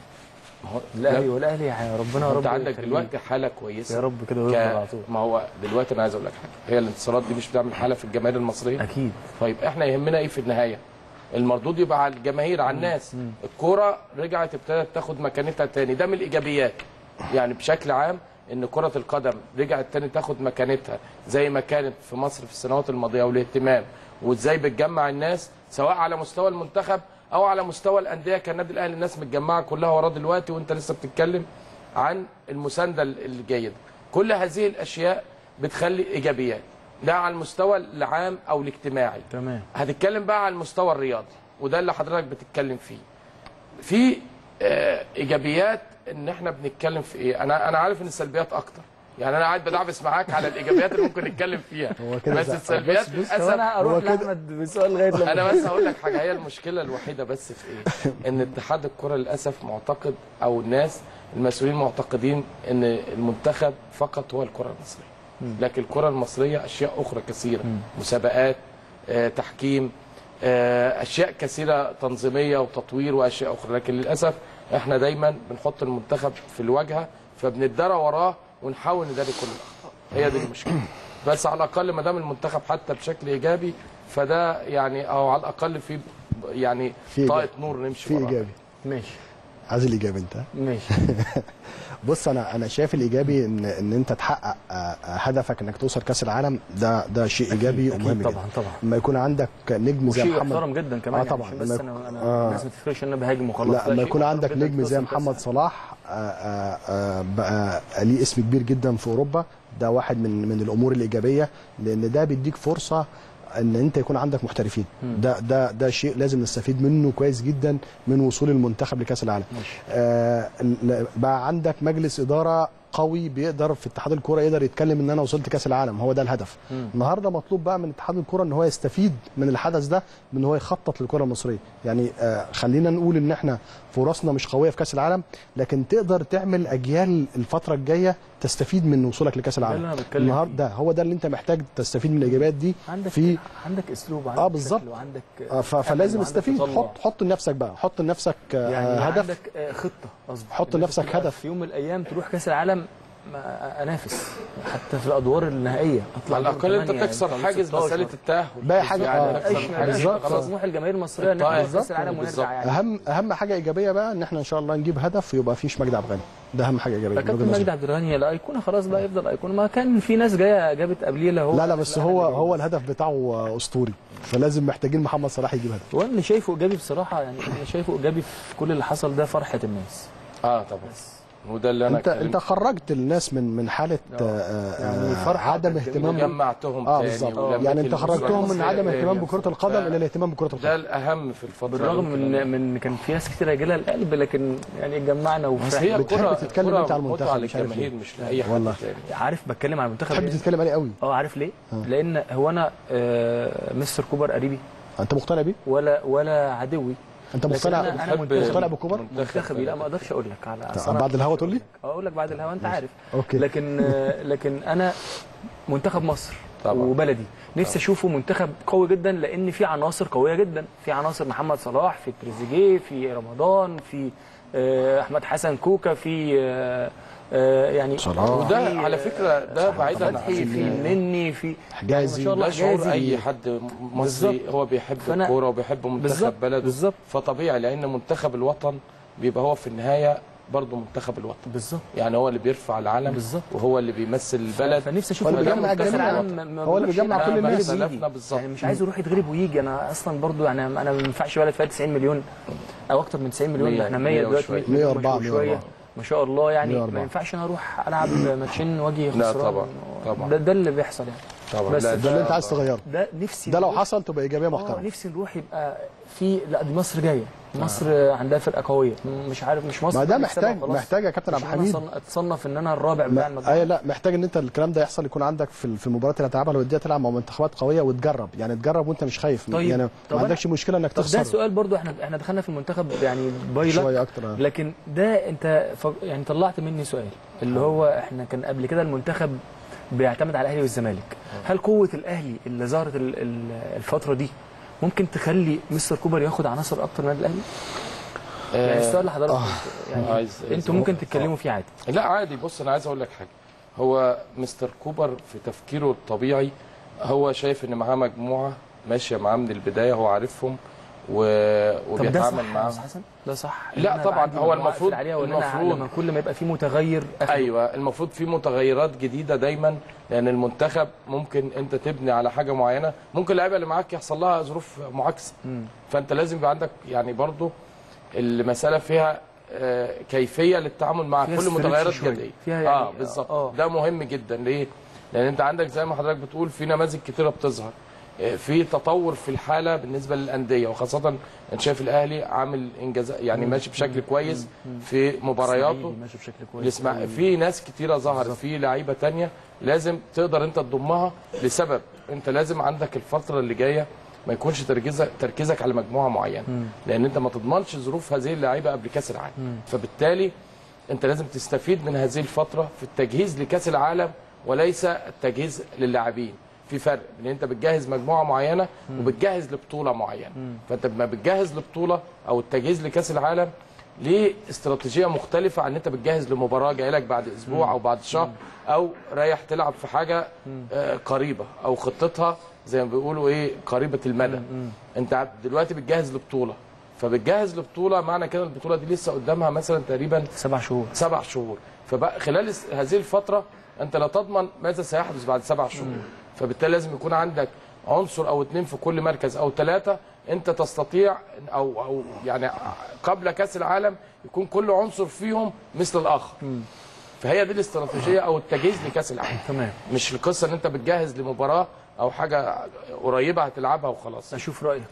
B: ما هو-
A: الاهلي والاهلي يا ربنا يا رب
B: انت عندك
A: يخليه.
B: دلوقتي حاله كويسه
A: يا رب كده
B: ك...
A: ويفضل على طول
B: ما هو دلوقتي انا عايز اقول لك حاجه هي الانتصارات دي مش بتعمل حاله في الجماهير المصريه
A: اكيد
B: طيب احنا يهمنا ايه في النهايه المردود يبقى على الجماهير على الناس الكوره رجعت ابتدت تاخد مكانتها تاني ده من الايجابيات يعني بشكل عام ان كره القدم رجعت تاني تاخد مكانتها زي ما كانت في مصر في السنوات الماضيه والاهتمام وازاي بتجمع الناس سواء على مستوى المنتخب او على مستوى الانديه كان النادي الاهلي الناس متجمعه كلها وراه دلوقتي وانت لسه بتتكلم عن المسانده الجيده كل هذه الاشياء بتخلي ايجابيات ده على المستوى العام او الاجتماعي
A: تمام
B: هتتكلم بقى على المستوى الرياضي وده اللي حضرتك بتتكلم فيه في آه، ايجابيات ان احنا بنتكلم في ايه انا انا عارف ان السلبيات اكتر يعني انا قاعد بدعبس معاك على الايجابيات اللي ممكن نتكلم فيها
C: هو كده
B: بس
C: زي-
B: السلبيات
A: بص بص طب
B: للاسف
A: انا
C: هو
A: اروح
C: كده-
A: لاحمد بسؤال لغايه لما
B: انا بس هقول لك حاجه هي المشكله الوحيده بس في ايه ان اتحاد الكره للاسف معتقد او الناس المسؤولين معتقدين ان المنتخب فقط هو الكره المصريه لكن الكره المصريه اشياء اخرى كثيره مسابقات آه، تحكيم آه، اشياء كثيره تنظيميه وتطوير واشياء اخرى لكن للاسف احنا دايما بنحط المنتخب في الواجهه فبنتدرى وراه ونحاول نداري كل الاخطاء هي دي المشكله بس على الاقل ما دام المنتخب حتى بشكل ايجابي فده يعني او على الاقل في يعني
C: في
B: طاقه
C: إيجابي.
B: نور نمشي
C: في
B: وراها.
C: ايجابي
A: ماشي
C: عايز الايجابي انت
A: ماشي
C: بص انا انا شايف الايجابي ان ان انت تحقق آه، آه، هدفك انك توصل كاس العالم ده ده شيء ايجابي
A: أكيد
C: ومهم
A: طبعا
C: جدا
A: طبعا
C: لما يكون عندك نجم زي
A: وشيء
C: محمد
A: محترم جدا كمان
C: اه
A: يعني
C: طبعا
A: عشان بس
C: لما
A: انا انا
C: آه.
A: الناس ما تفتكرش ان انا بهاجم وخلاص
C: لا لما
A: شيء
C: يكون
A: محترم
C: عندك
A: جداً
C: نجم زي
A: توصل كأس
C: محمد صلاح آه، آه، آه، بقى ليه اسم كبير جدا في اوروبا ده واحد من من الامور الايجابيه لان ده بيديك فرصه ان انت يكون عندك محترفين ده ده ده شيء لازم نستفيد منه كويس جدا من وصول المنتخب لكاس العالم
A: ماشي.
C: آه ل- بقى عندك مجلس اداره قوي بيقدر في اتحاد الكوره يقدر يتكلم ان انا وصلت كاس العالم هو ده الهدف
A: مم.
C: النهارده مطلوب بقى من اتحاد الكوره ان هو يستفيد من الحدث ده ان هو يخطط للكره المصريه يعني آه خلينا نقول ان احنا فرصنا مش قويه في كاس العالم لكن تقدر تعمل اجيال الفتره الجايه تستفيد من وصولك لكاس
A: اللي
C: العالم
A: أنا بتكلم
C: النهارده هو ده اللي انت محتاج تستفيد من الايجابيات دي
A: عندك
C: في
A: عندك اسلوب عندك
C: آه، بالظبط.
A: شكل وعندك
C: آه، ف-
A: أمل
C: فلازم
A: وعندك
C: استفيد
A: تطلع.
C: حط حط لنفسك بقى حط لنفسك آه،
A: يعني
C: هدف
A: عندك آه، خطه قصدي
C: حط
A: إن أنت
C: لنفسك
A: تبقى
C: هدف.
A: في يوم من الايام تروح كاس العالم ما انافس حتى في الادوار النهائيه اطلع
B: على
A: دور
B: الاقل انت
A: ثمانية،
B: تكسر
A: يعني
B: حاجز
A: 16.
B: مساله التاهل
C: باقي حاجة-
B: يعني
C: آه،
B: تكسر
A: عيش
B: حاجز
C: بالظبط.
B: خلاص
A: طموح الجماهير المصريه ان
B: طيب.
A: احنا كاس العالم
B: بالظبط.
A: ونرجع يعني
C: اهم اهم حاجه ايجابيه بقى ان احنا ان شاء الله نجيب هدف ويبقى فيش مجدي عبد الغني ده اهم حاجه ايجابيه من وجهة
A: فكابتن
C: نظري.
A: مجدي عبد الغني لا ايقونه خلاص بقى يفضل ايقونه ما كان في ناس جايه جابت قبليه لا هو
C: لا لا بس هو هو الهدف بتاعه اسطوري فلازم محتاجين محمد صلاح يجيب هدف
A: وانا شايفه ايجابي بصراحه يعني انا شايفه ايجابي في كل اللي حصل ده فرحه الناس
B: اه طبعا وده اللي انا
C: انت
B: اتكلمت
C: انت خرجت الناس من من حاله
A: آه.
C: آه،
A: يعني
C: آه،
A: فرحة
C: عدم
A: كانت
C: اهتمام
A: جميلة.
B: جمعتهم
C: اه
B: تاني
C: بالظبط
B: ولميت
C: يعني انت
B: الأسرة
C: خرجتهم من
B: المصرية
C: عدم اهتمام
B: تاني.
C: بكره القدم
B: ف-
C: الى الاهتمام بكره
B: ده
C: القدم
B: الاهم في الفتره
A: بالرغم
B: اللي
A: من
B: كنا-
A: من كان في ناس كتير جالها القلب لكن يعني اتجمعنا
B: بس
A: وفرحنا
B: هي
C: بتحب
B: كرة
C: تتكلم
B: كرة
C: انت على المنتخب،
B: متعة
C: مش عارف
B: للجماهير
C: ليه.
B: مش لاي حد
C: والله.
B: تاني
A: عارف بتكلم على المنتخب
C: تحب
A: ليه؟
C: تتكلم عليه قوي
A: اه عارف ليه؟ لان هو انا آه مستر كوبر قريبي
C: انت مقتنع بيه
A: ولا ولا عدوي
C: انت
A: لكن
C: مقتنع
A: أنا- أنا
B: بتحب
A: منتخب-
C: مقتنع بكوبر
A: منتخبي لا ما اقدرش اقول لك على
C: طب
A: أصل أنا-
C: بعد الهوا تقول لي
A: اقول لك بعد الهوا انت عارف
C: اوكي
A: لكن آه، لكن انا منتخب مصر
B: طبعا.
A: وبلدي نفسي اشوفه منتخب قوي جدا لان في عناصر قويه جدا في عناصر محمد صلاح في تريزيجيه في رمضان في آه، احمد حسن كوكا في آه، آه، يعني
C: صلاح.
B: وده
A: في،
B: على
A: آه،
B: فكره ده بعيدا عن
A: فتحي في
B: ال-
A: نني في
C: حجازي.
A: ما شاء الله
B: ده شعور
A: حجازي.
B: اي حد مصري
A: بالظبط.
B: هو بيحب
A: فأنا-
B: الكوره وبيحب منتخب
A: بالظبط
B: بلده
A: بالظبط
B: فطبيعي لان منتخب الوطن بيبقى هو في النهايه برضه منتخب الوطن
A: بالظبط
B: يعني هو اللي بيرفع العلم
A: بالظبط.
B: وهو اللي بيمثل البلد
A: فنفسي اشوف
C: هو اللي
A: منتخب
C: بيجمع
A: كأس
C: الجميع.
A: العالم ما- ما
C: هو اللي
A: بيروحش
C: بيجمع
A: يلعب
C: كل
A: مع
C: الناس.
A: يتغلب
B: اختلفنا
A: ويجي.
B: بالظبط.
A: يعني مش عايز يروح يتغلب ويجي انا اصلا برضو يعني انا ما ينفعش ولا فيها 90 مليون او اكتر من 90 مليون
B: مية-
A: ده احنا 100
B: مية
A: دلوقتي
B: وشوية.
C: 104
A: شويه
C: 104.
A: ما شاء الله يعني
C: 104.
A: ما ينفعش انا اروح العب ماتشين واجي
B: لا
A: خسران
B: طبعا، طبعا.
A: ده, ده اللي بيحصل يعني
B: طبعا
A: بس
B: لا
C: ده اللي انت عايز تغيره
A: ده نفسي
C: ده لو
A: نروح-
C: حصل تبقى ايجابيه
A: اه
C: محترمه
A: نفسي نروح يبقى في لا دي مصر جايه مصر عندها فرقه قويه مش عارف مش مصر
C: ما ده
A: بنكسبها
C: محتاج
A: وخلاص.
C: محتاج يا كابتن عبد
A: مش أنا
C: الحميد
A: أصنف- اتصنف ان انا الرابع بتاع
C: ما
A: المجموعه
C: اي لا محتاج ان انت الكلام ده يحصل يكون عندك في في المباريات اللي هتلعبها الوديه تلعب مع منتخبات قويه وتجرب يعني تجرب وانت مش خايف
A: طيب.
C: يعني
A: طب
C: ما
A: أنا-
C: عندكش مشكله انك
A: طب ده
C: تخسر
A: سؤال برضو احنا احنا دخلنا في المنتخب يعني باي لك
C: شويه اكتر آه.
A: لكن ده انت ف... يعني طلعت مني سؤال اللي هو احنا كان قبل كده المنتخب بيعتمد على الاهلي والزمالك هل قوه الاهلي اللي ظهرت ال- ال- الفتره دي ممكن تخلي مستر كوبر ياخد عناصر اكتر من النادي الاهلي يعني السؤال لحضرتك يعني
B: عايز-
A: انتوا ممكن تتكلموا فيه عادي
B: لا عادي بص انا عايز اقول لك حاجه هو مستر كوبر في تفكيره الطبيعي هو شايف ان معاه مجموعه ماشيه معاه من البدايه هو عارفهم و...
A: طب ده صح
B: وبيتعامل
A: يا
B: معاهم
A: أستاذ حسن ده صح
B: لا
A: إن أنا
B: طبعاً،
A: عندي
B: هو
A: مجموعة
B: المفروض-
A: أقفل عليها ولا أنا
B: المفروض-
A: لما كل ما يبقى في متغير أخده.
B: ايوه المفروض في متغيرات جديده دايما لان المنتخب ممكن انت تبني على حاجه معينه ممكن اللعيبه اللي معاك يحصل لها ظروف معاكسه
A: مم.
B: فانت لازم يبقى عندك يعني برضو المساله فيها آه، كيفيه للتعامل مع
A: فيها
B: كل
A: stretch
B: متغيرات
A: شوية.
B: جديده
A: فيها يعني-
B: اه بالظبط
A: آه.
B: ده مهم جدا ليه لان انت عندك زي ما حضرتك بتقول في نماذج كتيره بتظهر آه، في تطور في الحاله بالنسبه للانديه وخاصه انت شايف الاهلي عامل انجازات يعني ماشي بشكل كويس في مبارياته
A: إسماعيلي ماشي بشكل كويس
B: الاسماع في ناس كتيره ظهرت في لعيبه تانية لازم تقدر انت تضمها لسبب انت لازم عندك الفتره اللي جايه ما يكونش تركيزك تركيزك على مجموعه معينه لان انت ما تضمنش ظروف هذه اللعيبه قبل كاس العالم فبالتالي انت لازم تستفيد من هذه الفتره في التجهيز لكاس العالم وليس التجهيز للاعبين في فرق ان انت بتجهز مجموعه معينه وبتجهز لبطوله معينه فانت لما بتجهز لبطوله او التجهيز لكاس العالم ليه استراتيجيه مختلفه عن ان انت بتجهز لمباراه جايه لك بعد اسبوع او بعد شهر او رايح تلعب في حاجه آه، قريبه او خطتها زي ما بيقولوا ايه قريبه المدى انت عب- دلوقتي بتجهز لبطوله فبتجهز لبطوله معنى كده البطوله دي لسه قدامها مثلا تقريبا
A: سبع شهور
B: سبع شهور فبقى خلال الس- هذه الفتره انت لا تضمن ماذا سيحدث بعد سبع شهور فبالتالي لازم يكون عندك عنصر او اتنين في كل مركز او ثلاثه انت تستطيع او او يعني قبل كاس العالم يكون كل عنصر فيهم مثل الاخر فهي دي الاستراتيجيه او التجهيز لكاس العالم
A: تمام
B: مش القصه ان انت بتجهز لمباراه او حاجه قريبه هتلعبها وخلاص
A: اشوف رايك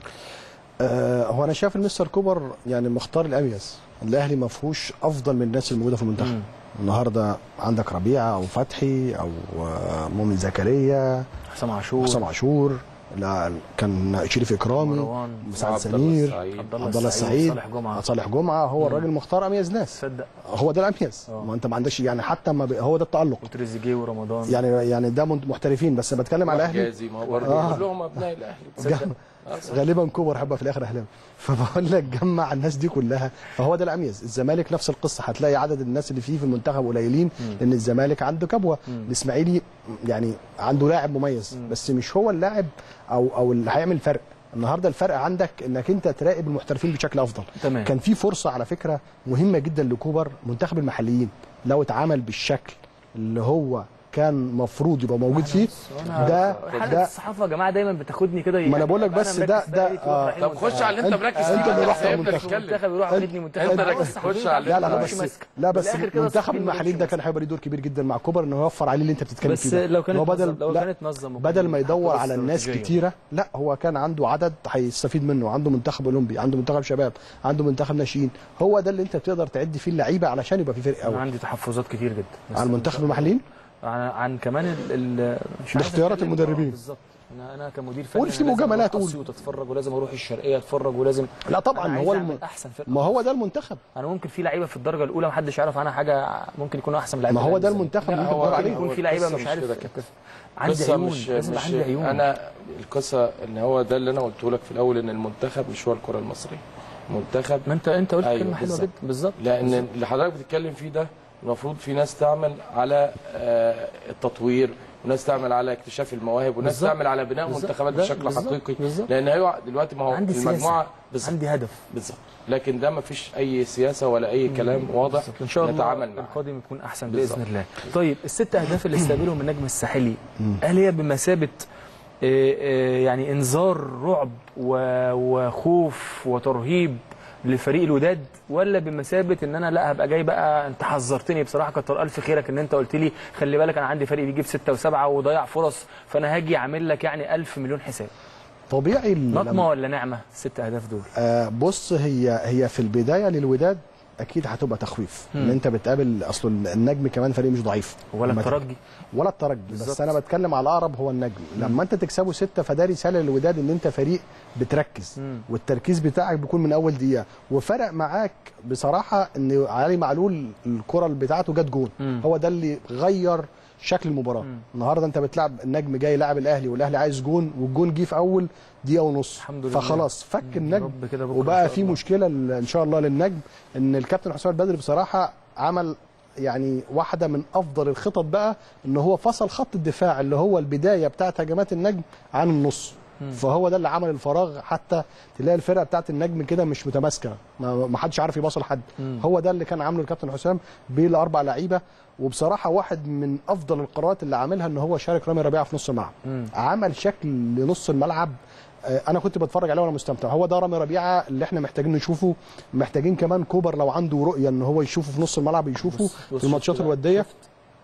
C: آه هو انا شايف المستر كوبر يعني مختار الاميز الاهلي ما فيهوش افضل من الناس الموجوده في المنتخب النهارده عندك ربيعه او فتحي او آه، مؤمن زكريا
A: حسام عاشور
C: حسام عاشور لا كان شريف اكرامي
A: مروان
C: مساعد
B: وعبد الله
C: سمير
B: السعيد.
C: عبد الله السعيد
A: صالح جمعه
C: صالح جمعه هو الراجل مختار اميز ناس
A: تصدق
C: هو ده الاميز
A: آه.
C: ما انت ما عندكش يعني حتى ما ب... هو ده التالق
A: وتريزيجيه ورمضان
C: يعني يعني ده منت- محترفين بس أنا بتكلم على الاهلي
B: جازي ما هو برضه
C: آه.
B: كلهم ابناء الاهلي
C: جمع. غالبا كوبر هيبقى في الاخر اهلاوي فبقول لك جمع الناس دي كلها فهو ده الاميز الزمالك نفس القصه هتلاقي عدد الناس اللي فيه في المنتخب قليلين لان الزمالك عنده كبوه الاسماعيلي يعني عنده لاعب مميز بس مش هو اللاعب او او اللي هيعمل فرق النهارده الفرق عندك انك انت تراقب المحترفين بشكل افضل
A: تمام.
C: كان في فرصه على فكره مهمه جدا لكوبر منتخب المحليين لو اتعمل بالشكل اللي هو كان مفروض يبقى موجود فيه ده
A: حلقه
C: ده
A: الصحافه يا جماعه دايما بتاخدني كده
C: ما أنا بقول لك بس ده- ده- آه.
B: طب خش على اللي انت مركز
C: أنت
B: فيه
C: اللي
B: أنا
C: رحت
B: سايبك
C: المنتخب.
B: تتكلم.
A: المنتخب يروح واخدني منتخب
B: أنت
A: خلاص
B: ركز،
A: حبيبي،
B: خش على
C: لا لا لا
A: ما
C: بس
A: بقتش ماسكة.
C: لا بس
A: بالآخر كده
C: منتخب
A: الصحفيين ما
C: المحليين ده
A: بقتش
C: كان هيبقى ليه دور كبير جدا مع كوبر انه يوفر عليه اللي انت بتتكلم
A: بس
C: فيه ده.
A: لو كانت
C: هو بدل
A: نظم- لو
C: لا
A: كانت نظم وكان
C: بدل ما يدور
A: حط
C: على الناس
A: استراتيجية.
C: كتيره لا هو كان عنده عدد هيستفيد منه عنده منتخب اولمبي عنده منتخب شباب عنده منتخب ناشئين هو ده اللي انت بتقدر تعد فيه اللعيبه علشان يبقى في فرق
A: انا
C: اول
A: عندي تحفظات كتير جدا بس
C: على المنتخب المحليين
A: عن, عن كمان ال ال مش عارف
C: باختيارات
A: أتكلم.
C: المدربين.
A: آه، بالظبط انا انا كمدير فني
C: قول في
A: أنا لازم
C: مجاملات،
A: أروح
C: قول.
A: اسيوط اتفرج ولازم اروح الشرقيه اتفرج ولازم
C: لا طبعا
A: أنا
C: ما
A: عايز
C: هو
A: أعمل
C: الم...
A: احسن فرقه
C: ما هو ده المنتخب
A: انا ممكن في لعيبه في الدرجه الاولى ما حدش يعرف عنها حاجه ممكن يكونوا احسن لعيبه
C: ما هو ده
A: الأهلي.
C: المنتخب
B: لا،
C: اللي انت
B: هو-
C: بتدور
A: ممكن
C: عليه
A: يكون
B: هو
A: في لعيبه
B: القصة
A: مش
B: مش
A: عارف
B: كده كده.
A: عندي
B: القصة
A: عيون
B: مش
A: لازم
B: مش
A: يبقى عندي عيون
B: انا القصه ان هو ده اللي انا قلته لك في الاول ان المنتخب مش هو الكره المصريه المنتخب
A: ما انت انت قلت
B: أيوة،
A: كلمه حلوه
B: بالظبط.
A: جدا بالظبط
B: لان اللي حضرتك بتتكلم فيه ده المفروض في ناس تعمل على آه، التطوير وناس تعمل على اكتشاف المواهب وناس
A: بالظبط.
B: تعمل على بناء
A: بالظبط.
B: منتخبات
A: ده
B: بشكل
A: بالظبط.
B: حقيقي
A: بالظبط.
B: لان هو دلوقتي ما هو
A: عندي سياسة.
B: المجموعه بالظبط
A: عندي هدف
B: بالظبط لكن ده ما فيش اي سياسه ولا اي كلام واضح
A: بالظبط. ان شاء الله
B: نتعامل معاه
A: القادم يكون احسن
B: بالظبط.
A: باذن الله طيب الست اهداف اللي استقبلهم النجم الساحلي هل هي بمثابه آه، آه، يعني انذار رعب و- وخوف وترهيب لفريق الوداد ولا بمثابه ان انا لا هبقى جاي بقى انت حذرتني بصراحه كتر الف خيرك ان انت قلت لي خلي بالك انا عندي فريق بيجيب ستة وسبعة وضيع فرص فانا هاجي اعمل لك يعني ألف مليون حساب
C: طبيعي ال-
A: نقمه ولا نعمه الست اهداف دول
C: آه بص هي هي في البدايه للوداد اكيد هتبقى تخويف ان انت بتقابل اصل النجم كمان فريق مش ضعيف
A: ولا
C: لما
A: الترجي
C: ولا الترجي
A: بالظبط.
C: بس انا بتكلم على الاقرب هو النجم لما انت تكسبه ستة فده رساله للوداد ان انت فريق بتركز
A: مم.
C: والتركيز بتاعك بيكون من اول دقيقه وفرق معاك بصراحه ان علي معلول الكره اللي بتاعته جت جون
A: مم.
C: هو ده اللي غير شكل المباراه النهارده انت بتلعب النجم جاي لاعب الاهلي والاهلي عايز جون والجون جه في اول دقيقه ونص
A: الحمد لله.
C: فخلاص فك
A: يا
C: النجم
A: رب كده بكرة إن
C: وبقى
A: شاء
C: في
A: الله.
C: مشكله ل- ان شاء الله للنجم ان الكابتن حسام البدري بصراحه عمل يعني واحده من افضل الخطط بقى ان هو فصل خط الدفاع اللي هو البدايه بتاعت هجمات النجم عن النص فهو ده اللي عمل الفراغ حتى تلاقي الفرقه بتاعت النجم كده مش متماسكه ما ما حدش عارف يباصل لحد هو ده اللي كان عامله الكابتن حسام بالاربع لعيبه وبصراحه واحد من افضل القرارات اللي عاملها ان هو شارك رامي ربيعه في نص الملعب عمل شكل لنص الملعب آه، انا كنت بتفرج عليه وانا مستمتع هو ده رامي ربيعه اللي احنا محتاجين نشوفه محتاجين كمان كوبر لو عنده رؤيه ان هو يشوفه في نص الملعب يشوفه
A: بص- بص
C: في الماتشات
A: شفت بقى-
C: الوديه
A: شفت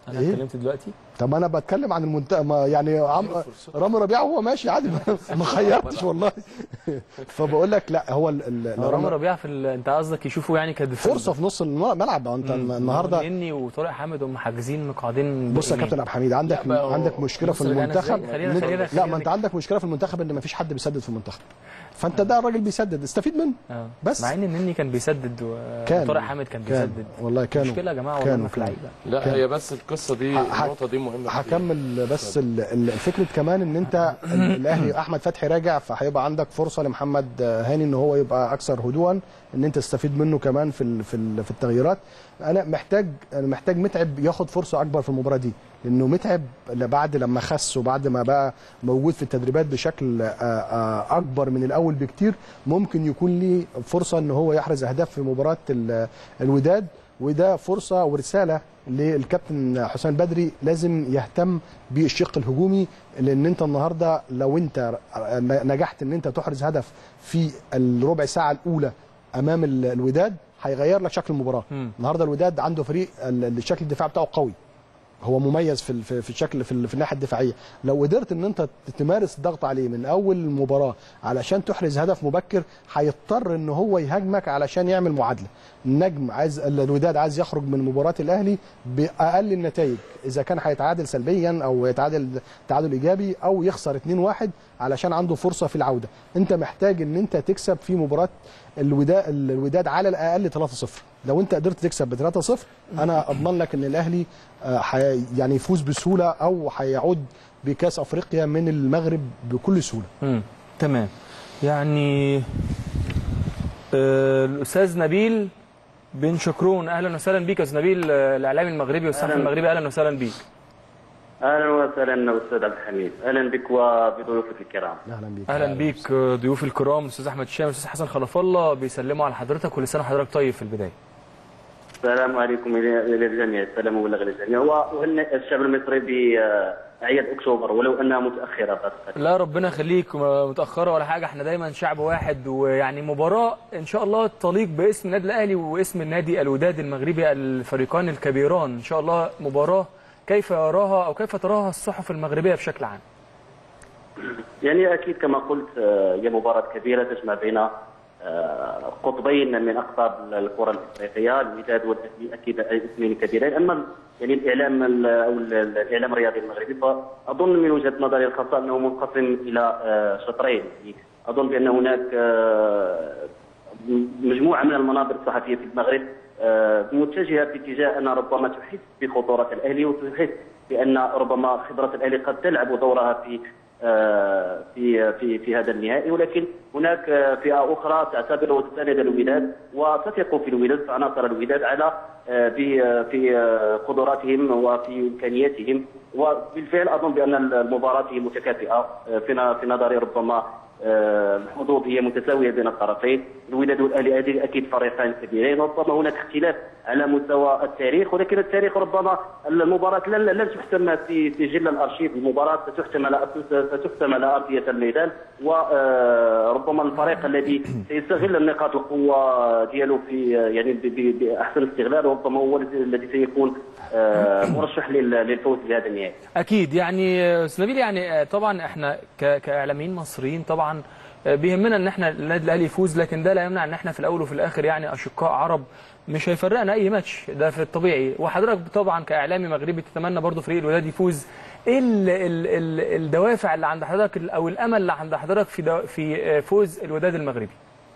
A: انا
C: إيه؟
A: اتكلمت دلوقتي
C: طب انا بتكلم عن المنتخب يعني عم... رامي ربيعه هو ماشي عادي ما- ما خيرتش والله فبقول لك لا هو ال... ال...
A: هو رامي ربيعه في ال... انت قصدك يشوفوا يعني كدفاع
C: فرصه في نص الملعب انت النهارده
A: اني وطارق حامد هم حاجزين مقعدين
C: بص يا
A: باليمين.
C: كابتن عبد الحميد عندك
B: لا، بقى هو-
C: عندك مشكله في
A: بص رجعنا
C: المنتخب
A: إزاي؟ خلينا-
C: إن-
A: خلينا-
C: لا
A: خلينا
C: ما انت عندك مشكله في المنتخب ان ما فيش حد بيسدد في المنتخب فانت ده الراجل بيسدد استفيد منه
A: آه.
C: بس.
A: مع ان النني كان بيسدد
C: كان
A: وطارق حامد كان
C: كان
A: بيسدد
C: والله كانوا
A: مشكله يا جماعه والله
C: كانوا
A: ما في
C: كانوا.
A: لعيبه
B: لا
C: كان-
B: هي بس القصه دي
C: ه-
B: النقطه دي مهمه كتير.
C: هكمل بس ال- ال- الفكره كمان ان انت ال- الاهلي احمد فتحي راجع فهيبقى عندك فرصه لمحمد هاني ان هو يبقى اكثر هدوءا ان انت تستفيد منه كمان في ال- في ال- في التغييرات انا محتاج انا محتاج متعب ياخد فرصه اكبر في المباراه دي لانه متعب ل- بعد لما خس وبعد ما بقى موجود في التدريبات بشكل آه، آه، اكبر من الاول بكتير ممكن يكون ليه فرصه ان هو يحرز اهداف في مباراه ال- الوداد وده فرصه ورساله للكابتن حسام بدري لازم يهتم بالشق الهجومي لان انت النهارده لو انت نجحت ان انت تحرز هدف في الربع ساعه الاولى امام ال- الوداد هيغير لك شكل المباراه
A: مم.
C: النهارده الوداد عنده فريق ال- الشكل الدفاع بتاعه قوي هو مميز في ال- في في الشكل في, ال- في الناحيه الدفاعيه لو قدرت ان انت تمارس الضغط عليه من اول المباراه علشان تحرز هدف مبكر هيضطر ان هو يهاجمك علشان يعمل معادله النجم عايز الوداد عايز يخرج من مباراه الاهلي باقل النتائج اذا كان هيتعادل سلبيا او يتعادل تعادل ايجابي او يخسر 2-1 علشان عنده فرصه في العوده انت محتاج ان انت تكسب في مباراه الوداد الوداد على الاقل 3-0 لو انت قدرت تكسب ب 3-0 انا اضمن لك ان الاهلي آه، حي- يعني يفوز بسهوله او هيعود بكاس افريقيا من المغرب بكل سهوله
A: مم. تمام يعني آه، الاستاذ نبيل بن شكرون اهلا وسهلا بيك يا استاذ نبيل آه، الاعلامي المغربي والصحفي
D: أهلاً.
A: المغربي اهلا وسهلا بيك
D: اهلا وسهلا استاذ عبد الحميد اهلا بك وبضيوفك الكرام
C: اهلا بيك
A: اهلا بيك آه، ضيوف الكرام استاذ احمد الشام واستاذ حسن خلف الله بيسلموا على حضرتك كل سنه وحضرتك طيب في البدايه
D: السلام عليكم الى إلى الجميع السلام مبلغ للجميع واهنئ الشعب المصري باعياد اكتوبر ولو انها متاخره بس
A: لا ربنا يخليك م- متاخره ولا حاجه احنا دايما شعب واحد ويعني مباراه ان شاء الله تليق باسم النادي الاهلي واسم النادي الوداد المغربي الفريقان الكبيران ان شاء الله مباراه كيف يراها او كيف تراها الصحف المغربيه بشكل عام
D: يعني اكيد كما قلت آه، هي مباراه كبيره تجمع بين آه، قطبين من اقطاب الكره الافريقيه الوداد والاهلي اكيد اسمين كبيرين اما يعني الاعلام ال- او ال- الاعلام الرياضي المغربي فاظن من وجهه نظري الخاصه انه منقسم الى آه، شطرين يعني اظن بان هناك آه، مجموعه من المنابر الصحفيه في المغرب آه، متجهه في اتجاه ان ربما تحس بخطوره الاهلي وتحس بان ربما خبره الاهلي قد تلعب دورها في آه، في في في هذا النهائي ولكن هناك آه، فئه اخرى تعتبر وتساند الوداد وتثق في الوداد في عناصر الوداد على آه، في آه، في آه، قدراتهم وفي امكانياتهم وبالفعل اظن بان المباراه هي متكافئه آه، في ن- في نظري ربما آه، الحظوظ هي متساويه بين الطرفين الوداد والاهلي هذه اكيد فريقان كبيرين ربما هناك اختلاف على مستوى التاريخ ولكن التاريخ ربما المباراه لن لن تحسم في في جل الارشيف المباراه ستحسم على ستحسم على ارضيه الميدان وربما الفريق الذي سيستغل النقاط القوه ديالو في يعني ب- ب- باحسن استغلال ربما هو الذي سيكون آه، مرشح لل- للفوز بهذا النهائي
A: اكيد يعني آه، استاذ نبيل يعني آه، طبعا احنا ك- كاعلاميين مصريين طبعا آه، بيهمنا ان احنا النادي الاهلي يفوز لكن ده لا يمنع ان احنا في الاول وفي الاخر يعني اشقاء عرب مش هيفرقنا اي ماتش ده في الطبيعي وحضرتك طبعا كاعلامي مغربي تتمنى برضو فريق الوداد يفوز ايه ال ال ال الدوافع اللي عند حضرتك او الامل اللي عند حضرتك في دو في آه، فوز الوداد المغربي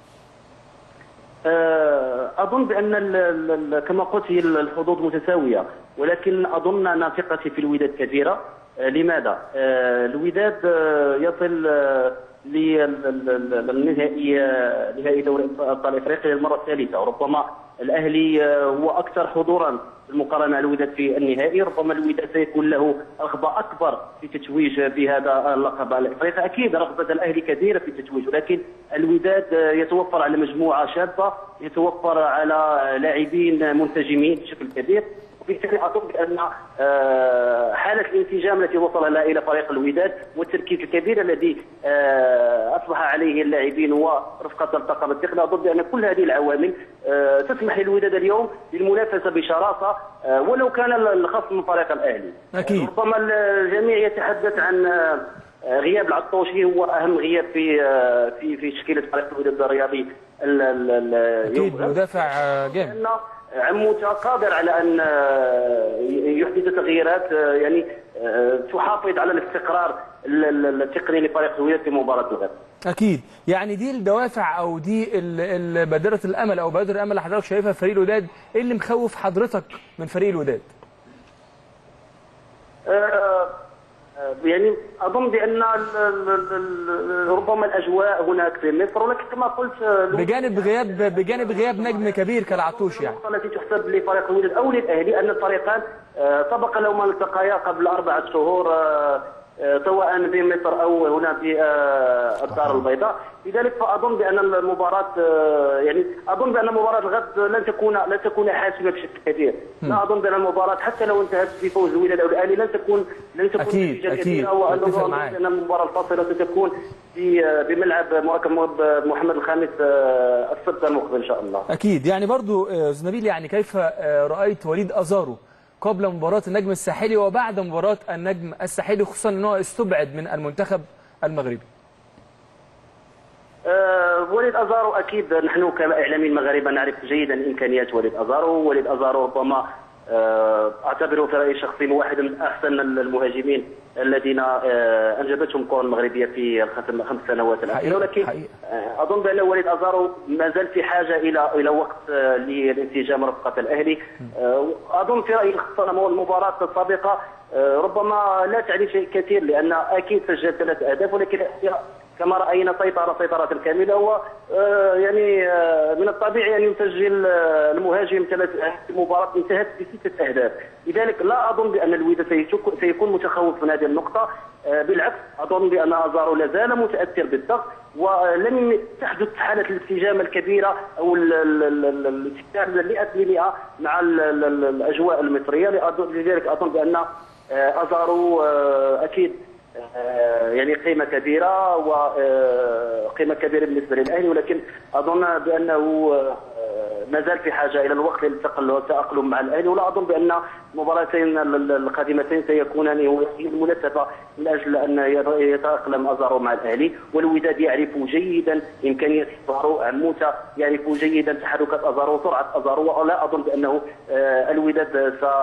D: آه، اظن بان ال- ال- ال- كما قلت هي الحظوظ متساويه ولكن اظن ان ثقتي في الوداد كثيره آه، لماذا؟ آه، الوداد آه، يصل آه، لل- ال- ال- للنهائي آه، نهائي دوري ابطال افريقيا للمره الثالثه وربما الاهلي آه، هو اكثر حضورا بالمقارنه مع الوداد في النهائي ربما الوداد سيكون له رغبه اكبر في تتويج بهذا اللقب الافريقي اكيد رغبه الاهلي كبيره في التتويج ولكن الوداد آه، يتوفر على مجموعه شابه يتوفر على لاعبين منسجمين بشكل كبير وبالتالي اظن بان آه، حاله الانسجام التي وصل لها الى فريق الوداد والتركيز الكبير الذي آه، اصبح عليه اللاعبين ورفقه الطاقم التقني اظن بان كل هذه العوامل آه، تسمح للوداد اليوم بالمنافسه بشراسه آه، ولو كان الخصم من فريق الاهلي
A: أكيد.
D: ربما الجميع يتحدث عن آه، غياب العطوشي هو اهم غياب في آه، في في تشكيله فريق الوداد الرياضي ال- ال- ال-
A: اكيد
D: يوم غد.
A: مدافع آه، جامد
D: لان عموته قادر على ان آه، يحدث تغييرات آه، يعني آه، تحافظ على الاستقرار ال- ال- التقني لفريق الوداد في مباراه الغد.
A: اكيد يعني دي الدوافع او دي ال- ال- بادره الامل او بادره الامل اللي حضرتك شايفها في فريق الوداد ايه اللي مخوف حضرتك من فريق الوداد
D: آه، آه، يعني اظن بان ال- ال- ال- ربما الاجواء هناك في مصر ولكن كما قلت آه،
A: بجانب غياب بجانب غياب نجم كبير كالعطوش يعني
D: التي تحسب لفريق الوداد او للاهلي ان الفريقان آه، سبق لهما التقيا قبل اربعه شهور آه، آه، سواء بمصر او هنا في آه، الدار البيضاء لذلك فاظن بان المباراه آه، يعني اظن بان مباراه الغد لن تكون لن تكون حاسمه بشكل كبير لا اظن بان المباراه حتى لو انتهت بفوز الوداد او الاهلي لن تكون لن تكون
A: أكيد،
D: نتيجة
A: أكيد.
D: كبيرة، وأظن
A: أتفق
D: أظن
A: معاك.
D: بان المباراه الفاصله ستكون في آه، بملعب مركب محمد الخامس آه، السبت المقبل ان شاء الله
A: اكيد يعني برضو آه، استاذ نبيل يعني كيف آه، رايت وليد ازارو قبل مباراه النجم الساحلي وبعد مباراه النجم الساحلي خصوصا ان هو استبعد من المنتخب المغربي
D: آه، وليد ازارو اكيد نحن كاعلاميين مغاربه نعرف جيدا امكانيات وليد ازارو، وليد ازارو ربما آه، اعتبره في رايي الشخصي من واحد من احسن المهاجمين الذين آه، انجبتهم الكره المغربيه في الخمس خمس سنوات الاخيره
A: حقيقة،
D: ولكن
A: حقيقة.
D: آه، اظن بان وليد ازارو ما زال في حاجه الى الى وقت آه، للانسجام رفقه الاهلي آه، اظن في رايي خصوصا المباراه السابقه آه، ربما لا تعني شيء كثير لان اكيد سجل ثلاث اهداف ولكن هي كما راينا سيطره سيطره كامله هو آه، يعني آه، من الطبيعي ان يسجل آه، المهاجم ثلاث اهداف في مباراه انتهت بسته اهداف لذلك لا اظن بان الوداد سيشك- سيكون متخوف من هذه النقطه آه، بالعكس اظن بان ازارو لا زال متاثر بالضغط ولم تحدث حاله الانسجام الكبيره او ال- ال- ال- ال- الانسجام 100% مع ال- ال- ال- الاجواء المصريه لأظن- لذلك اظن بان آه، ازارو آه، اكيد آه، يعني قيمه كبيره وقيمه كبيره بالنسبه للاهلي ولكن اظن بانه آه، ما زال في حاجه الى الوقت للتاقلم مع الاهلي ولا اظن بان المباراتين ال- القادمتين سيكونان هو المناسبه من اجل ان يتاقلم ازارو مع الاهلي والوداد يعرف جيدا امكانيات ازارو عموته يعرف جيدا تحركات ازارو سرعه ازارو ولا اظن بانه آه، الوداد س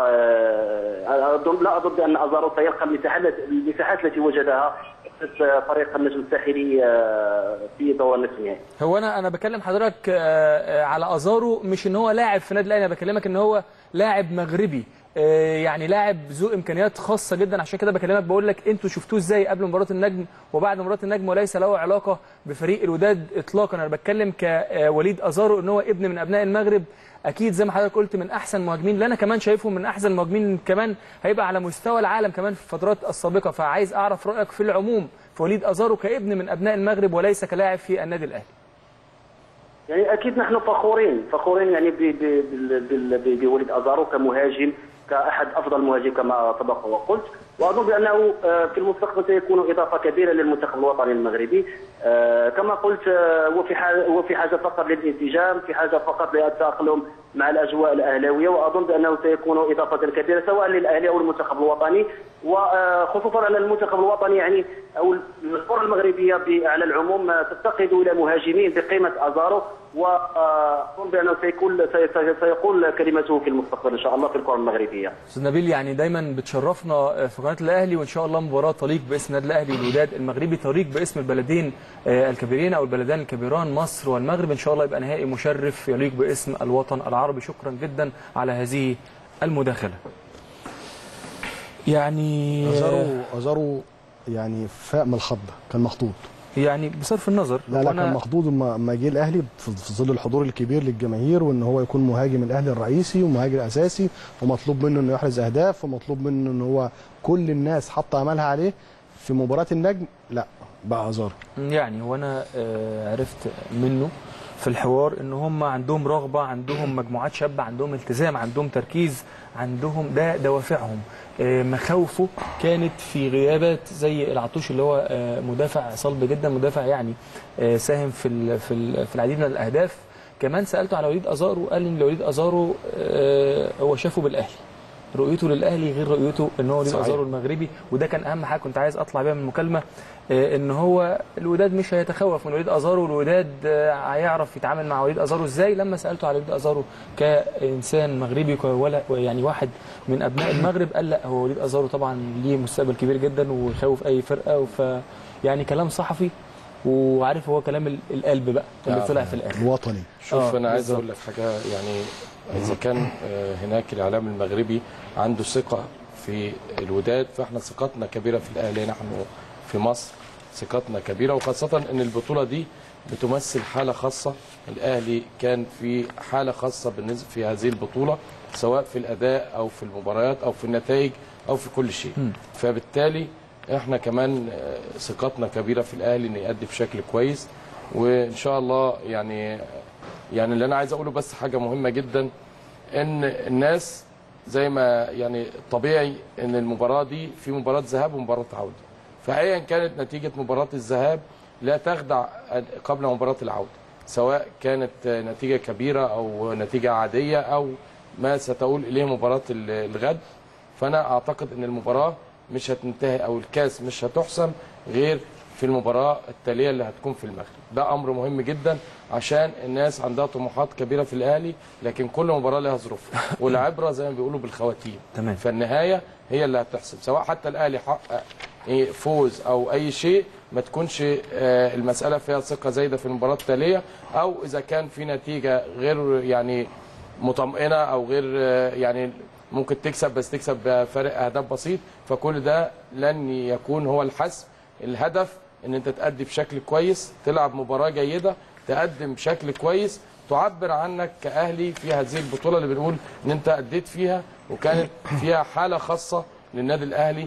D: آه، أظن لا اظن بان ازارو سيلقى المساحات المساحات التي وجدها ضد فريق النجم الساحلي آه، في دور النصف النهائي
A: هو انا انا بكلم حضرتك آه، آه، على ازارو مش ان هو لاعب في النادي الاهلي انا بكلمك ان هو لاعب مغربي آه، يعني لاعب ذو امكانيات خاصه جدا عشان كده بكلمك بقول لك انتوا شفتوه ازاي قبل مباراه النجم وبعد مباراه النجم وليس له علاقه بفريق الوداد اطلاقا انا بتكلم كوليد ازارو ان هو ابن من ابناء المغرب اكيد زي ما حضرتك قلت من احسن المهاجمين اللي انا كمان شايفهم من احسن المهاجمين كمان هيبقى على مستوى العالم كمان في الفترات السابقه فعايز اعرف رايك في العموم في وليد ازارو كابن من ابناء المغرب وليس كلاعب في النادي الاهلي
D: يعني اكيد نحن فخورين فخورين يعني ب- ب- بال- بال- ب- بوليد ازارو كمهاجم كاحد افضل المهاجمين كما سبق وقلت واظن بانه آه، في المستقبل سيكون اضافه كبيره للمنتخب الوطني المغربي آه، كما قلت آه، هو في حاجه هو في حاجه فقط للانسجام في حاجه فقط للتاقلم مع الاجواء الاهلاويه واظن بانه سيكون اضافه كبيره سواء للاهلي او المنتخب الوطني وخصوصا ان المنتخب الوطني يعني او الكره المغربيه ب- على العموم آه، تفتقد الى مهاجمين بقيمه ازارو واظن بانه سيكون سي- سي- سيقول كلمته في المستقبل ان شاء الله في الكره المغربيه.
A: استاذ نبيل يعني دايما بتشرفنا في قناه الاهلي وان شاء الله مباراه تليق باسم النادي الاهلي والوداد المغربي تليق باسم البلدين آه، الكبيرين او البلدان الكبيران مصر والمغرب ان شاء الله يبقى نهائي مشرف يليق باسم الوطن العربي شكرا جدا على هذه المداخله يعني
C: ازارو ازارو يعني فاق من الخض كان مخضوض
A: يعني بصرف النظر
C: لا لا
A: وأنا-
C: كان مخضوض لما لما جه الاهلي في في ظل الحضور الكبير للجماهير وان هو يكون مهاجم الاهلي الرئيسي ومهاجم اساسي ومطلوب منه انه يحرز اهداف ومطلوب منه ان هو كل الناس حاطه املها عليه في مباراه النجم لا بقى ازارو
A: يعني وانا آه، عرفت منه في الحوار ان هم عندهم رغبه عندهم مجموعات شابه عندهم التزام عندهم تركيز عندهم ده دوافعهم آه، مخاوفه كانت في غيابات زي العطوش اللي هو آه، مدافع صلب جدا مدافع يعني آه، ساهم في ال- في ال- في العديد من الاهداف كمان سالته على وليد ازارو قال ان وليد ازارو آه، هو شافه بالاهلي رؤيته للاهلي غير رؤيته ان هو وليد
B: صحيح.
A: ازارو المغربي وده كان اهم حاجه كنت عايز اطلع بيها من المكالمه آه، ان هو الوداد مش هيتخوف من وليد ازارو الوداد آه، هيعرف يتعامل مع وليد ازارو ازاي لما سالته على وليد ازارو كانسان مغربي ك- ولا يعني واحد من ابناء المغرب قال لا هو وليد ازارو طبعا ليه مستقبل كبير جدا ويخوف اي فرقه ف يعني كلام صحفي وعارف هو كلام ال- القلب بقى اللي
B: آه.
A: طلع في الاخر
C: الوطني
B: شوف
A: آه،
B: انا عايز
A: بالظبط.
B: اقول لك حاجه يعني اذا كان آه، هناك الاعلام المغربي عنده ثقه في الوداد فاحنا ثقتنا كبيره في الاهلي نحن في مصر ثقتنا كبيره وخاصه ان البطوله دي بتمثل حاله خاصه الاهلي كان في حاله خاصه بالنسبه في هذه البطوله سواء في الاداء او في المباريات او في النتائج او في كل شيء فبالتالي احنا كمان آه، ثقتنا كبيره في الاهلي انه يأدي بشكل كويس وان شاء الله يعني يعني اللي انا عايز اقوله بس حاجه مهمه جدا ان الناس زي ما يعني طبيعي ان المباراه دي في مباراه ذهاب ومباراه عوده فايا كانت نتيجه مباراه الذهاب لا تخدع قبل مباراه العوده سواء كانت نتيجه كبيره او نتيجه عاديه او ما ستؤول اليه مباراه الغد فانا اعتقد ان المباراه مش هتنتهي او الكاس مش هتحسم غير في المباراه التاليه اللي هتكون في المغرب ده امر مهم جدا عشان الناس عندها طموحات كبيره في الاهلي لكن كل مباراه لها ظروفها والعبره زي ما بيقولوا بالخواتيم
A: تمام.
B: فالنهايه هي اللي هتحسب سواء حتى الاهلي حقق إيه فوز او اي شيء ما تكونش آه، المساله فيها ثقه زايده في المباراه التاليه او اذا كان في نتيجه غير يعني مطمئنه او غير آه، يعني ممكن تكسب بس تكسب بفارق اهداف بسيط فكل ده لن يكون هو الحسم الهدف ان انت تأدي بشكل كويس تلعب مباراه جيده تقدم بشكل كويس تعبر عنك كاهلي في هذه البطوله اللي بنقول ان انت اديت فيها وكانت فيها حاله خاصه للنادي الاهلي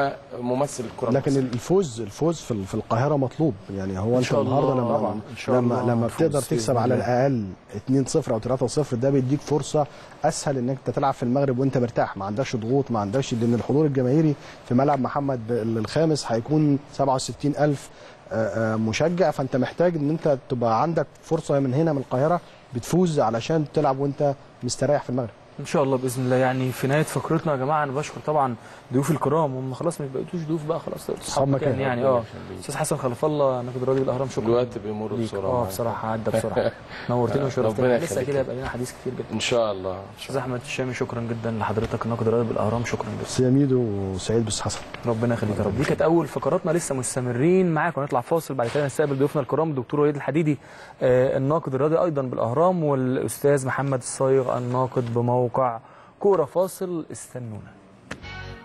B: وممثل الكره
C: لكن
B: المصرية.
C: الفوز الفوز في في القاهره مطلوب يعني هو انت
A: شاء الله
C: النهارده لما
A: طبعاً. إن شاء
C: لما
A: الله
C: لما
A: الفوز
C: بتقدر
A: بإذن
C: تكسب على
A: الله.
C: الاقل 2-0 او 3-0 ده بيديك فرصه اسهل انك انت تلعب في المغرب وانت مرتاح ما عندكش ضغوط ما عندكش لان الحضور الجماهيري في ملعب محمد الخامس هيكون 67000 آه، آه، مشجع فانت محتاج ان انت تبقى عندك فرصه من هنا من القاهره بتفوز علشان تلعب وانت مستريح في المغرب
A: ان شاء الله باذن الله يعني في نهايه فقرتنا يا جماعه انا بشكر طبعا ضيوف الكرام هم خلاص مش بقيتوش ضيوف بقى خلاص اصحاب
C: مكان.
A: مكان يعني
B: ربنا
A: اه
B: يخليك.
A: استاذ حسن خلف الله ناقد رياضي بالاهرام شكرا
B: الوقت بيمر
A: ليك.
B: بسرعه
A: اه
B: معاك.
A: بصراحه عدى بسرعه نورتني وشرفتني
B: ربنا
A: لسه
B: يخليك.
A: كده هيبقى لنا حديث كتير جدا
B: ان شاء الله
A: استاذ احمد الشامي شكرا جدا لحضرتك الناقد الرياضي بالاهرام شكرا جدا
C: سياميدو وسعيد بس حسن
A: ربنا يخليك يا رب دي كانت اول فقراتنا لسه مستمرين معاكم هنطلع فاصل بعد كده نستقبل ضيوفنا الكرام الدكتور وليد الحديدي آه، الناقد الرياضي ايضا بالاهرام والاستاذ محمد الصايغ الناقد بموقع كوره فاصل استنونا